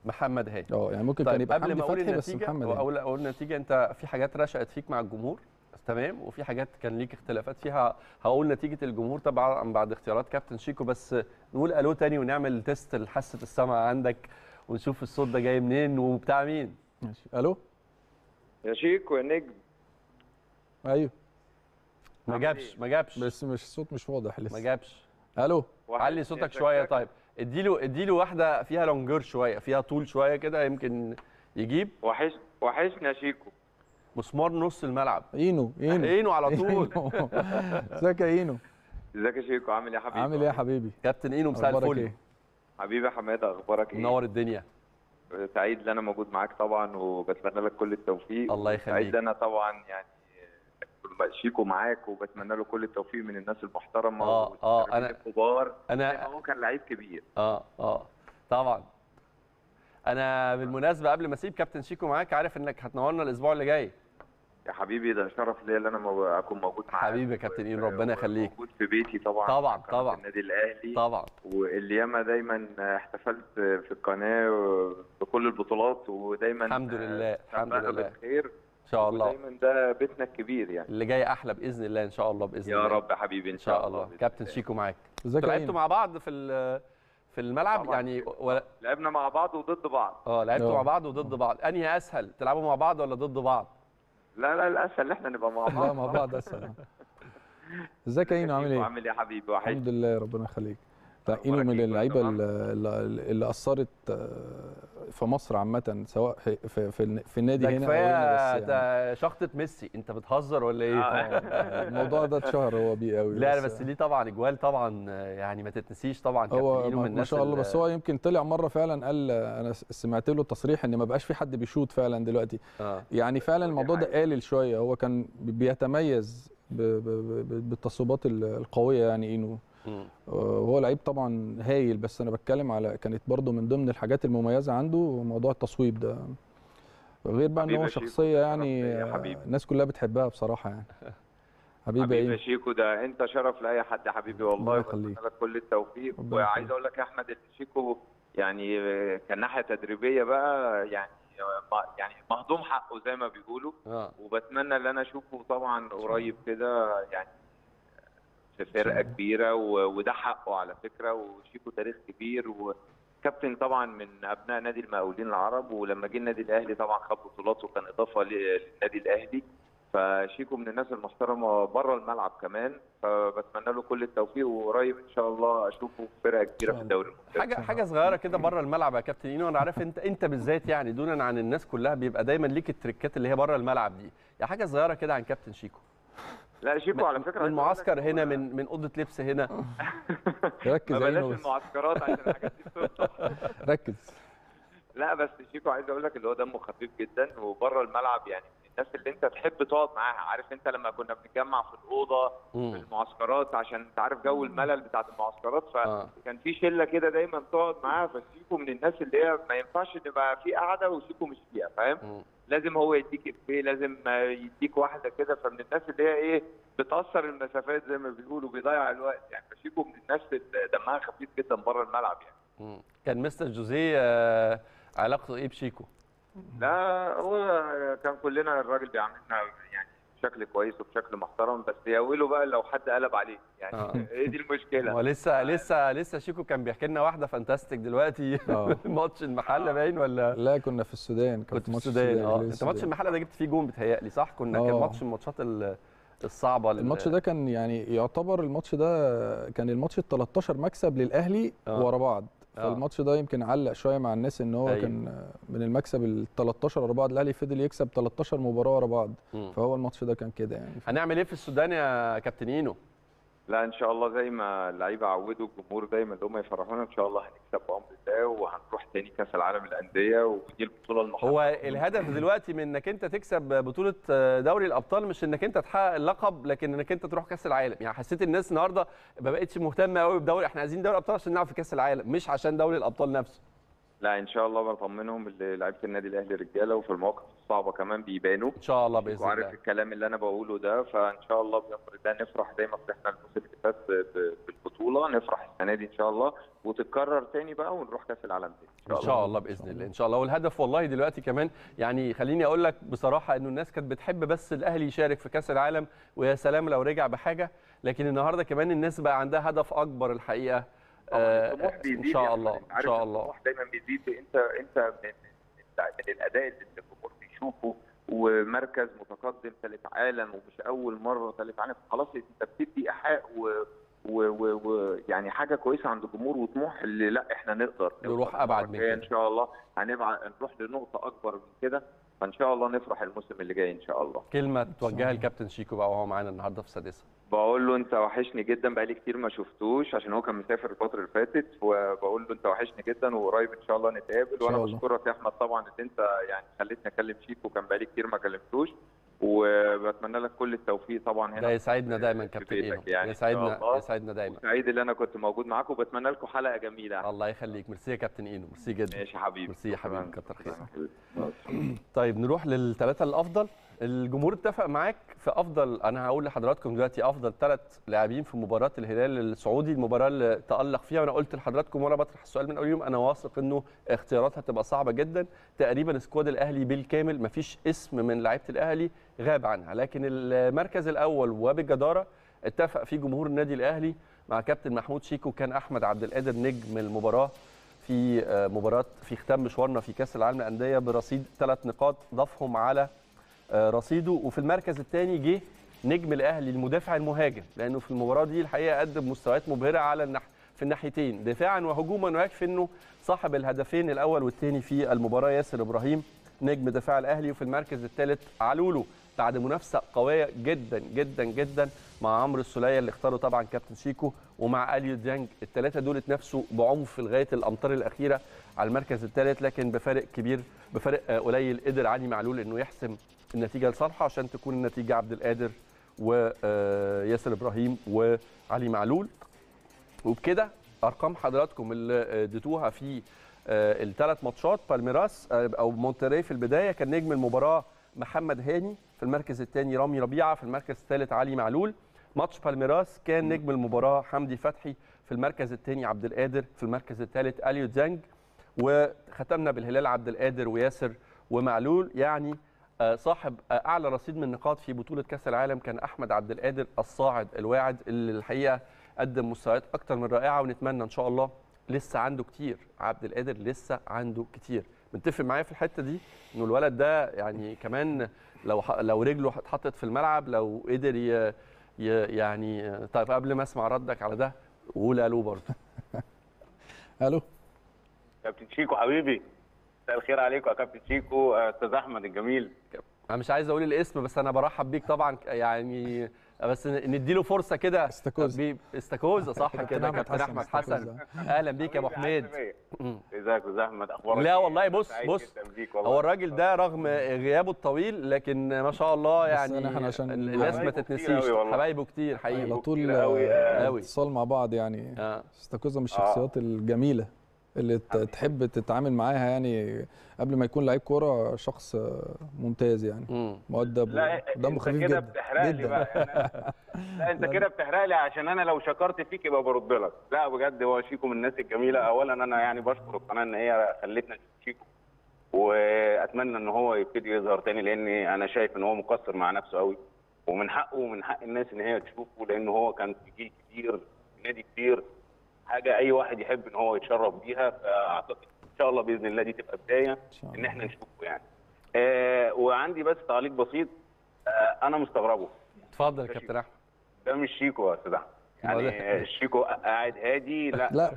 محمد هاني اه يعني ممكن طيب كان يبقى قبل حمدي ما اقول فتحي بس النتيجه محمد هاني. اقول اقول النتيجه انت في حاجات رشقت فيك مع الجمهور تمام وفي حاجات كان ليك اختلافات فيها هقول نتيجه الجمهور طبعا بعد اختيارات كابتن شيكو بس نقول الو تاني ونعمل تيست لحاسه السمع عندك ونشوف الصوت ده جاي منين وبتاع مين ماشي الو يا شيكو يا نجم ايوه ما عامل جابش إيه؟ ما جابش بس مش الصوت مش واضح ما لسه جابش الو علي صوتك شويه طيب اديله اديله واحده فيها لونجر شويه فيها طول شويه كده يمكن يجيب وحش وحشنا يا شيكو مسمار نص الملعب اينو اينو عينه على طول إينو. ازيك يا اينو ازيك يا شيكو عامل ايه يا حبيبي عامل ايه يا حبيبي كابتن اينو مساء اخبارك الفل ايه حبيبي يا حماده اخبارك ايه منور الدنيا سعيد ان انا موجود معاك طبعا وبتمنى لك كل التوفيق الله يخليك. سعيد انا طبعا يعني شيكو معاك وبتمنى له كل التوفيق من الناس المحترمه آه، آه، والمدربين أنا- الكبار انا هو كان لعيب كبير اه اه طبعا انا بالمناسبه قبل ما اسيب كابتن شيكو معاك عارف انك هتنورنا الاسبوع اللي جاي يا حبيبي ده شرف ليا ان انا مو- اكون موجود معاك حبيبي يا كابتن إينو، ربنا يخليك. موجود في بيتي طبعا طبعا، قناة طبعا. النادي الاهلي طبعا واللي ياما دايما احتفلت في القناه بكل البطولات ودايما الحمد لله، الحمد سبقنا لله. بالخير ان شاء الله ودايما ده بيتنا الكبير يعني اللي جاي احلى باذن الله ان شاء الله باذن يا الله رب يا حبيبي ان شاء الله بإذن كابتن الله. شيكو معاك ازيك انتوا يا لعبتوا اينو مع بعض في ال- في الملعب طبعاً. يعني ولا لعبنا مع بعض وضد بعض اه لعبتوا آه. مع بعض وضد بعض انهي اسهل تلعبوا مع بعض ولا ضد بعض لا لا الاسهل ان احنا نبقى مع بعض لا مع بعض اسهل ازيك يا اينو عامل ايه عامل ايه يا حبيبي وحشني الحمد لله ربنا يخليك لا أخبارك اينو إيه؟ من كله اللعيبه تمام؟ اللي, اللي اثرت آه، في مصر عامه سواء في في, في, في النادي ده هنا او هنا كفايه بس يعني ده شخطه ميسي انت بتهزر ولا ايه آه، الموضوع ده اتشهر هو بيه قوي لا بس ليه طبعا اجوال طبعا يعني ما تتنسيش طبعا كابتن هو إينو ما من ما الناس شاء الله اللي- بس هو يمكن طلع مره فعلا قال انا س- سمعت له تصريح ان ما بقاش في حد بيشوط فعلا دلوقتي اه يعني فعلا ودي الموضوع ده حقيقة. قلل شويه هو كان بيتميز ب- ب- ب- بالتصويبات ال- القويه يعني اينو مم. وهو لعيب طبعا هايل بس انا بتكلم على كانت برضو من ضمن الحاجات المميزه عنده موضوع التصويب ده غير بقى ان حبيبي هو يا شيكو، شخصيه شرف يعني ليا يا حبيبي. الناس كلها بتحبها بصراحه يعني حبيبي حبيبي يا ايه شيكو ده انت شرف لاي حد يا حبيبي والله الله بتمنى يخليك. لك كل التوفيق ربنا وعايز يخليك. اقول لك يا احمد ان شيكو يعني كان ناحيه تدريبيه بقى يعني يعني مهضوم حقه زي ما بيقولوا اه وبتمنى ان انا اشوفه طبعا قريب كده يعني في فرقه الله. كبيره و- وده حقه على فكره وشيكو تاريخ كبير وكابتن طبعا من ابناء نادي المقاولين العرب ولما جه النادي الاهلي طبعا خد بطولات وكان اضافه ل- للنادي الاهلي فشيكو من الناس المحترمه بره الملعب كمان فبتمنى له كل التوفيق وقريب ان شاء الله اشوفه في فرقه كبيره في الدوري الممتاز حاجه حاجه صغيره كده بره الملعب يا كابتن اينو انا عارف انت انت بالذات يعني دونا عن الناس كلها بيبقى دايما ليك التريكات اللي هي بره الملعب دي يا حاجه صغيره كده عن كابتن شيكو لا شيكو على فكره من عايز أقول لك معسكر هو- هنا من من اوضه لبس هنا ركز ما يا بلاش اينو بس المعسكرات عشان الحاجات دي بتفتح ركز لا بس شيكو عايز اقول لك اللي هو دمه خفيف جدا وبره الملعب يعني من الناس اللي انت تحب تقعد معاها عارف انت لما كنا بنتجمع في الاوضه في مم. المعسكرات عشان انت عارف جو الملل بتاعت المعسكرات آه. فكان في شله كده دايما تقعد معاها فشيكو من الناس اللي هي ما ينفعش تبقى في قعده وشيكو مش فيها فاهم مم. لازم هو يديك افيه لازم يديك واحده كده فمن الناس اللي هي ايه بتاثر المسافات زي ما بيقولوا بيضيع الوقت يعني فشيكو من الناس اللي دمها خفيف جدا بره الملعب يعني مم. كان مستر جوزيه آه، علاقته ايه بشيكو لا هو كان كلنا الراجل بيعاملنا يعني بشكل كويس وبشكل محترم بس يقولوا بقى لو حد قلب عليه يعني آه. ايه دي هو المشكله لسه لسه لسه شيكو كان بيحكي لنا واحده فانتاستيك دلوقتي آه. ماتش المحله باين ولا لا كنا في السودان كان كنت في ماتش السودان اه أهلي انت ماتش السودان. المحله ده جبت فيه جون بتهيألي صح كنا كان آه. ماتش من الماتشات ال- الصعبه ال- الماتش ده كان يعني يعتبر الماتش ده كان الماتش ال 13 مكسب للاهلي آه. ورا بعض آه. فالماتش ده يمكن علق شويه مع الناس ان هو أيوة. كان من المكسب ال 13 ورا بعض الاهلي فضل يكسب 13 مباراه ورا بعض مم. فهو الماتش ده كان كده يعني هنعمل ايه في السودان يا كابتن اينو لا ان شاء الله زي ما اللعيبه عودوا الجمهور دايما اللي هم يفرحونا ان شاء الله هنكسب بامر الله وهنروح تاني كاس العالم للانديه ودي البطوله المحببه هو الهدف دلوقتي من انك انت تكسب بطوله دوري الابطال مش انك انت تحقق اللقب لكن انك انت تروح كاس العالم يعني حسيت الناس النهارده ما بقتش مهتمه قوي بدوري احنا عايزين دوري الابطال عشان نلعب في كاس العالم مش عشان دوري الابطال نفسه لا ان شاء الله بطمنهم اللي لعيبه النادي الاهلي رجاله وفي المواقف الصعبه كمان بيبانوا ان شاء الله باذن وعارف الله الكلام اللي انا بقوله ده فان شاء الله بامر الله نفرح زي ما فرحنا الموسم اللي فات ب- ب- بالبطوله نفرح السنه دي ان شاء الله وتتكرر تاني بقى ونروح كاس العالم تاني ان شاء الله باذن الله ان شاء الله والهدف والله دلوقتي كمان يعني خليني اقول لك بصراحه انه الناس كانت بتحب بس الاهلي يشارك في كاس العالم ويا سلام لو رجع بحاجه لكن النهارده كمان الناس بقى عندها هدف اكبر الحقيقه طبعاً آه، الطموح بيزيد ان شاء يا الله أحمد. ان عارف شاء الله الطموح دايما بيزيد انت انت من, من, من الاداء اللي الجمهور بيشوفه ومركز متقدم ثالث عالم ومش اول مره ثالث عالم خلاص انت بتدي ايحاء و ويعني و... و... يعني حاجه كويسه عند الجمهور وطموح اللي لا احنا نقدر نروح نوصل أبعد المرة من الجاية كده. ان شاء الله هنبعد نروح لنقطه اكبر من كده فان شاء الله نفرح الموسم اللي جاي ان شاء الله كلمه توجهها لكابتن شيكو بقى وهو معانا النهارده في السادسه بقول له انت وحشني جدا بقالي كتير ما شفتوش عشان هو كان مسافر الفتره اللي فاتت وبقول له انت وحشني جدا وقريب ان شاء الله نتقابل شاء وانا الله. بشكرك يا احمد طبعا ان انت يعني خليتني اكلم شيكو كان بقالي كتير ما كلمتوش وبتمنى لك كل التوفيق طبعا هنا ده يسعدنا دايما في كابتن بيتك اينو يعني إن شاء يسعدنا الله. يسعدنا دايما سعيد ان انا كنت موجود معاكم وبتمنى لكم حلقه جميله الله يخليك ميرسي يا كابتن اينو ميرسي جدا ماشي يا حبيبي ميرسي يا حبيبي شكراً. كتر خيرك شكراً. طيب نروح للثلاثة الأفضل الجمهور اتفق معاك في أفضل أنا هقول لحضراتكم دلوقتي أفضل ثلاث لاعبين في مباراة الهلال السعودي المباراة اللي تألق فيها وأنا قلت لحضراتكم وأنا بطرح السؤال من أول يوم أنا واثق إنه اختياراتها هتبقى صعبة جدا تقريبا سكواد الأهلي بالكامل مفيش اسم من لعيبة الأهلي غاب عنها لكن المركز الأول وبالجدارة اتفق فيه جمهور النادي الأهلي مع كابتن محمود شيكو كان أحمد عبد القادر نجم المباراة في آه، مباراة في ختام مشوارنا في كأس العالم للأندية برصيد ثلاث نقاط ضافهم على آه، رصيده وفي المركز الثاني جه نجم الأهلي المدافع المهاجم لأنه في المباراة دي الحقيقة قدم مستويات مبهرة على النح في الناحيتين دفاعا وهجوما ويكفي انه صاحب الهدفين الاول والثاني في المباراه ياسر ابراهيم نجم دفاع الاهلي وفي المركز الثالث علولو بعد منافسه قويه جدا جدا جدا مع عمرو السوليه اللي اختاره طبعا كابتن شيكو ومع اليو ديانج الثلاثه دول اتنافسوا بعنف لغايه الامتار الاخيره على المركز الثالث لكن بفارق كبير بفارق آه، قليل قدر علي معلول انه يحسم النتيجه لصالحه عشان تكون النتيجه عبد القادر وياسر ابراهيم وعلي معلول وبكده ارقام حضراتكم اللي اديتوها في الثلاث ماتشات بالميراس آه، او مونتري في البدايه كان نجم المباراه محمد هاني في المركز الثاني رامي ربيعه في المركز الثالث علي معلول ماتش بالميراس كان نجم المباراه حمدي فتحي في المركز الثاني عبد القادر في المركز الثالث اليو ديانج وختمنا بالهلال عبد القادر وياسر ومعلول يعني آه، صاحب آه، اعلى رصيد من النقاط في بطوله كاس العالم كان احمد عبد القادر الصاعد الواعد اللي الحقيقه قدم مستويات اكتر من رائعه ونتمنى ان شاء الله لسه عنده كتير عبد القادر لسه عنده كتير متفق معايا في الحته دي انه الولد ده يعني كمان لو ح- لو رجله اتحطت في الملعب لو قدر ي... ي... يعني طيب قبل ما اسمع ردك على ده قول الو برضه الو كابتن شيكو حبيبي مساء الخير عليكم يا كابتن شيكو آه، استاذ احمد الجميل انا مش عايز اقول الاسم بس انا برحب بيك طبعا يعني بس نديله فرصه كده استاكوزا. بي- استاكوزا صح كابتن كده أحمد كابتن حسن احمد حسن استاكوزا. اهلا بيك يا ابو حبيبي، حميد عايز إيه؟ مم. ازيك يا استاذ احمد اخبارك لا إيه؟ والله أنا بص سعيد بص جداً بيك والله. هو الراجل ده رغم غيابه الطويل لكن ما شاء الله بس يعني إحنا عشان الناس ما حبايبه كتير تتنسيش أوي والله. حبايبه كتير حقيقي على كتير طول أوي، آه، أوي. اتصال مع بعض يعني آه. استاكوزا من آه. الشخصيات الجميله اللي ت- تحب تتعامل معاها يعني قبل ما يكون لعيب كوره شخص آه، ممتاز يعني مم. مؤدب لا ودمه انت خفيف كده جدا بتحرق لي جدا بقى أنا... لا انت كده بتحرق لي عشان انا لو شكرت فيك يبقى برد لك لا بجد هو شيكو من الناس الجميله اولا انا يعني بشكر القناه ان هي خلتنا نشوف شيكو واتمنى ان هو يبتدي يظهر تاني لان انا شايف ان هو مقصر مع نفسه قوي ومن حقه ومن حق الناس ان هي تشوفه لان هو كان في جيل كبير في نادي كبير حاجه اي واحد يحب ان هو يتشرف بيها فاعتقد ان شاء الله باذن الله دي تبقى بدايه إن شاء ان الله. احنا نشوفه يعني آه وعندي بس تعليق بسيط آه انا مستغربه اتفضل يا كابتن احمد ده مش شيكو يا استاذ احمد أمال يعني إيه؟ الشيكو قاعد هادي لا لا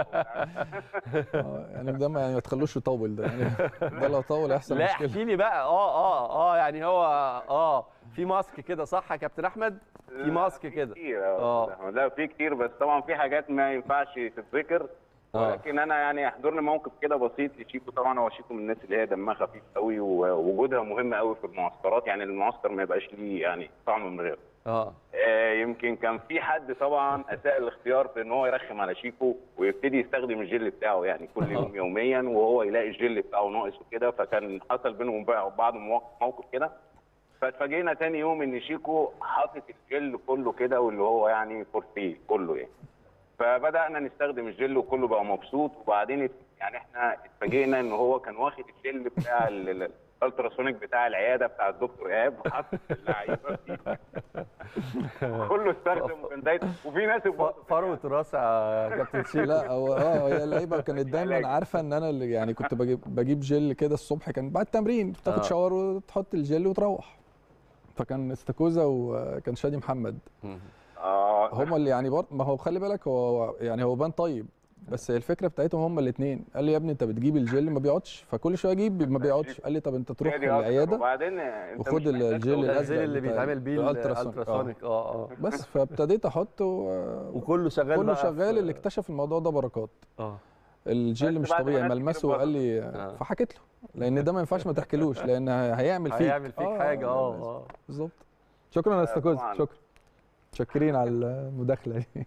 آه، يعني ده ما يعني ما تخلوش يطول ده يعني ده لو طول هيحصل لا مشكله احكي لي بقى اه اه اه يعني هو اه في ماسك كده صح يا كابتن احمد في ماسك كده كتير يا آه. أستاذ أحمد. لا في كتير بس طبعا في حاجات ما ينفعش تتذكر آه. ولكن انا يعني احضرني موقف كده بسيط لشيكو طبعا هو شيكو من الناس اللي هي دمها خفيف قوي ووجودها مهم قوي في المعسكرات يعني المعسكر ما يبقاش ليه يعني طعم من غيره اه يمكن كان في حد طبعا اساء الاختيار في ان هو يرخم على شيكو ويبتدي يستخدم الجل بتاعه يعني كل يوم يوميا وهو يلاقي الجل بتاعه ناقص وكده فكان حصل بينهم بعض موقف كده فاتفاجئنا تاني يوم ان شيكو حاطط الجل كله كده واللي هو يعني فور فري كله يعني فبدانا نستخدم الجل وكله بقى مبسوط وبعدين يعني احنا اتفاجئنا ان هو كان واخد الجل بتاع الالتراسونيك بتاع العياده بتاع الدكتور ايهاب وحط اللعيبه فيه كله استخدم كان وفي ناس فروه راس يا كابتن شيكو لا هو اه هي اللعيبه كانت دايما عارفه ان انا اللي يعني كنت بجيب بجيب جل كده الصبح كان بعد التمرين بتاخد آه. شاور وتحط الجل وتروح فكان استاكوزا وكان شادي محمد اه هم اللي يعني برضه ما هو خلي بالك هو يعني هو بان طيب بس الفكره بتاعتهم هم الاثنين قال لي يا ابني انت بتجيب الجل ما بيقعدش فكل شويه اجيب ما بيقعدش قال لي طب انت تروح العياده وبعدين وخد الجل الازرق اللي بيتعمل بيه الالتراسونيك اه اه بس فابتديت احطه وكله شغال كله شغال اللي اكتشف الموضوع ده بركات اه الجل مش طبيعي ملمسه قال لي آه. فحكيت له لان ده ما ينفعش ما تحكيلوش لان هيعمل فيك هيعمل فيك آه حاجه اه اه بالظبط شكرا يا استاذ شكرا متشكرين على المداخله دي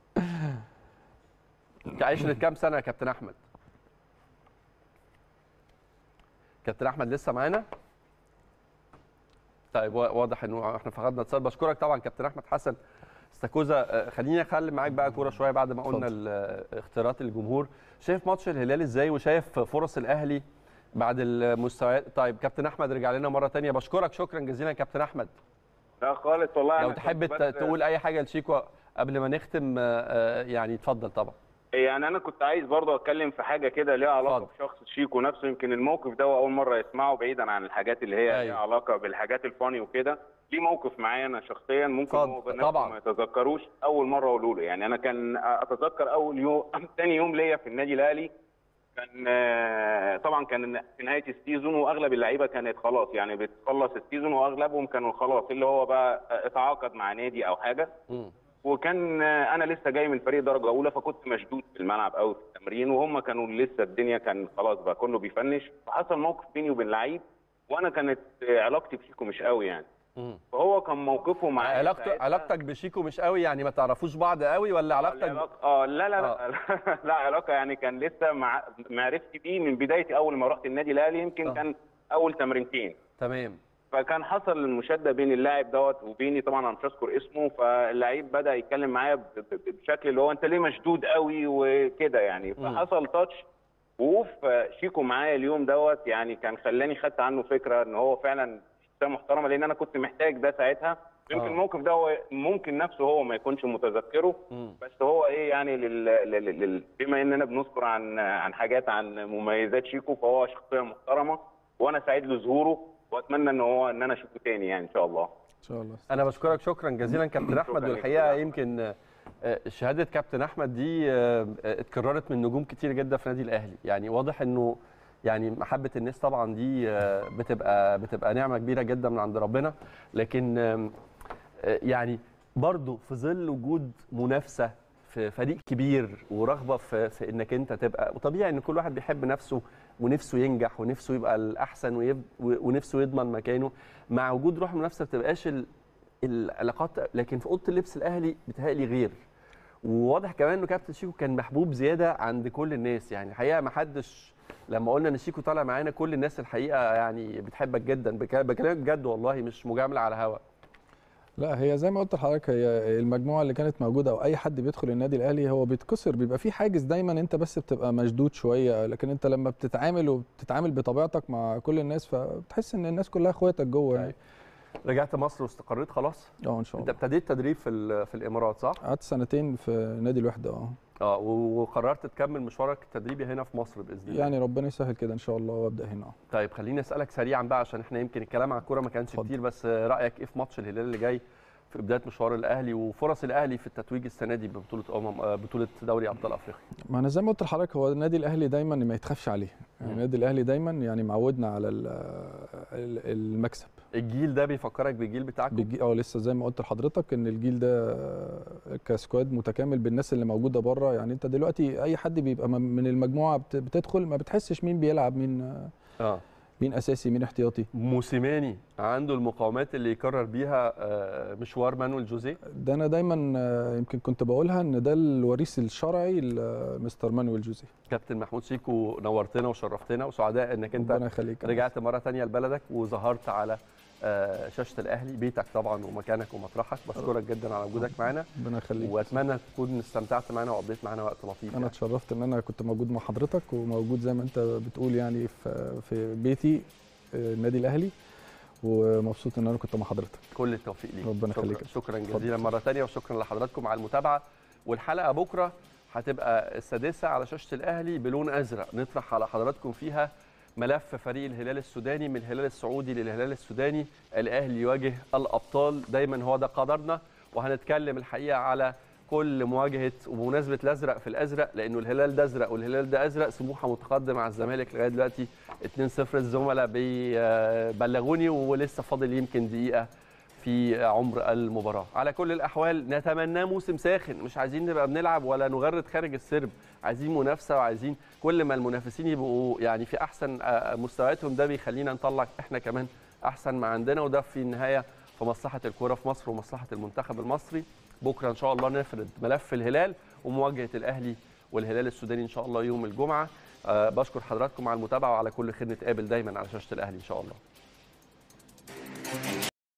عشرة كام سنة يا كابتن أحمد؟ كابتن أحمد لسه معانا؟ طيب واضح إنه إحنا فقدنا اتصال بشكرك طبعا كابتن أحمد حسن استاكوزا خليني أخلي معاك بقى كورة شوية بعد ما قلنا اختيارات الجمهور شايف ماتش الهلال إزاي وشايف فرص الأهلي بعد المستويات طيب كابتن أحمد رجع لنا مرة ثانيه بشكرك شكرا جزيلا كابتن أحمد لا خالص والله لو تحب تقول أي حاجة لشيكو قبل ما نختم يعني اتفضل طبعا يعني انا كنت عايز برضه اتكلم في حاجه كده ليها علاقه فضل. بشخص شيكو نفسه يمكن الموقف ده اول مره يسمعه بعيدا عن الحاجات اللي هي ليها علاقه بالحاجات الفاني وكده ليه موقف معايا انا شخصيا ممكن هو طبعا ما يتذكروش اول مره اقوله له يعني انا كان اتذكر اول يوم ثاني يوم ليا في النادي الاهلي كان طبعا كان في نهايه السيزون واغلب اللعيبه كانت خلاص يعني بتخلص السيزون واغلبهم كانوا خلاص اللي هو بقى اتعاقد مع نادي او حاجه م. وكان انا لسه جاي من فريق درجه اولى فكنت مشدود في الملعب قوي في التمرين وهم كانوا لسه الدنيا كان خلاص بقى كله بيفنش فحصل موقف بيني وبين لعيب وانا كانت علاقتي بشيكو مش قوي يعني م. فهو كان موقفه معايا علاقته علاقتك بشيكو مش قوي يعني ما تعرفوش بعض قوي ولا علاقتك اه لا لا لا آه. لا علاقه يعني كان لسه مع معرفتي بيه من بدايتي اول ما رحت النادي الاهلي يمكن آه. كان اول تمرينتين تمام فكان حصل المشاده بين اللاعب دوت وبيني طبعا انا مش هذكر اسمه فاللعيب بدا يتكلم معايا بشكل اللي هو انت ليه مشدود قوي وكده يعني فحصل تاتش وقوف شيكو معايا اليوم دوت يعني كان خلاني خدت عنه فكره ان هو فعلا شخصيه محترمه لان انا كنت محتاج ده ساعتها يمكن الموقف ده هو ممكن نفسه هو ما يكونش متذكره بس هو ايه يعني لل... لل... لل... بما اننا بنذكر عن عن حاجات عن مميزات شيكو فهو شخصيه محترمه وانا سعيد لظهوره واتمنى ان هو ان انا اشوفه تاني يعني ان شاء الله ان شاء الله انا بشكرك شكرا جزيلا كابتن احمد والحقيقه يمكن شهاده كابتن احمد دي اتكررت من نجوم كتير جدا في النادي الاهلي يعني واضح انه يعني محبه الناس طبعا دي بتبقى بتبقى نعمه كبيره جدا من عند ربنا لكن يعني برضو في ظل وجود منافسه في فريق كبير ورغبه في, في انك انت تبقى وطبيعي ان كل واحد بيحب نفسه ونفسه ينجح ونفسه يبقى الاحسن ويب ونفسه يضمن مكانه مع وجود روح المنافسه ما بتبقاش العلاقات لكن في اوضه اللبس الاهلي بتهيألي غير وواضح كمان انه كابتن شيكو كان محبوب زياده عند كل الناس يعني الحقيقه ما حدش لما قلنا ان شيكو طالع معانا كل الناس الحقيقه يعني بتحبك جدا بكلامك بجد والله مش مجامله على الهوا لا هي زي ما قلت لحضرتك هي المجموعه اللي كانت موجوده او اي حد بيدخل النادي الاهلي هو بيتكسر بيبقى في حاجز دايما انت بس بتبقى مشدود شويه لكن انت لما بتتعامل وبتتعامل بطبيعتك مع كل الناس فبتحس ان الناس كلها اخواتك جوه يعني رجعت مصر واستقريت خلاص اه ان شاء الله انت ابتديت تدريب في في الامارات صح قعدت سنتين في نادي الوحده اه اه وقررت تكمل مشوارك التدريبي هنا في مصر باذن الله يعني ربنا يسهل كده ان شاء الله وابدا هنا طيب خليني اسالك سريعا بقى عشان احنا يمكن الكلام عن الكوره ما كانش فضل. كتير بس رايك ايه في ماتش الهلال اللي جاي في بدايه مشوار الاهلي وفرص الاهلي في التتويج السنه دي ببطوله امم بطوله دوري ابطال افريقيا ما انا زي ما قلت لحضرتك هو النادي الاهلي دايما ما يتخافش عليه يعني النادي الاهلي دايما يعني معودنا على المكسب الجيل ده بيفكرك بالجيل بتاعكم بالجيل اه لسه زي ما قلت لحضرتك ان الجيل ده كسكواد متكامل بالناس اللي موجوده بره يعني انت دلوقتي اي حد بيبقى من المجموعه بتدخل ما بتحسش مين بيلعب مين اه مين اساسي مين احتياطي موسيماني عنده المقاومات اللي يكرر بيها مشوار مانويل جوزيه ده انا دايما يمكن كنت بقولها ان ده الوريث الشرعي لمستر مانويل جوزيه كابتن محمود شيكو نورتنا وشرفتنا وسعداء انك انت رجعت مره ثانيه لبلدك وظهرت على شاشه الاهلي بيتك طبعا ومكانك ومطرحك بشكرك جدا على وجودك معانا ربنا يخليك واتمنى تكون استمتعت معنا وقضيت معنا وقت لطيف انا يعني. اتشرفت ان انا كنت موجود مع حضرتك وموجود زي ما انت بتقول يعني في في بيتي النادي الاهلي ومبسوط ان انا كنت مع حضرتك كل التوفيق ليك ربنا يخليك شكرا جزيلا مره ثانيه وشكرا لحضراتكم على المتابعه والحلقه بكره هتبقى السادسه على شاشه الاهلي بلون ازرق نطرح على حضراتكم فيها ملف فريق الهلال السوداني من الهلال السعودي للهلال السوداني الاهلي يواجه الابطال دايما هو ده قدرنا وهنتكلم الحقيقه على كل مواجهه وبمناسبه الازرق في الازرق لانه الهلال ده ازرق والهلال ده ازرق سموحه متقدم على الزمالك لغايه دلوقتي 2-0 الزملاء بيبلغوني ولسه فاضل يمكن دقيقه في عمر المباراه على كل الاحوال نتمناه موسم ساخن مش عايزين نبقى بنلعب ولا نغرد خارج السرب عايزين منافسه وعايزين كل ما المنافسين يبقوا يعني في احسن مستوياتهم ده بيخلينا نطلع احنا كمان احسن ما عندنا وده في النهايه في مصلحه الكوره في مصر ومصلحه المنتخب المصري بكره ان شاء الله نفرد ملف الهلال ومواجهه الاهلي والهلال السوداني ان شاء الله يوم الجمعه أه بشكر حضراتكم على المتابعه وعلى كل خير نتقابل دايما على شاشه الاهلي ان شاء الله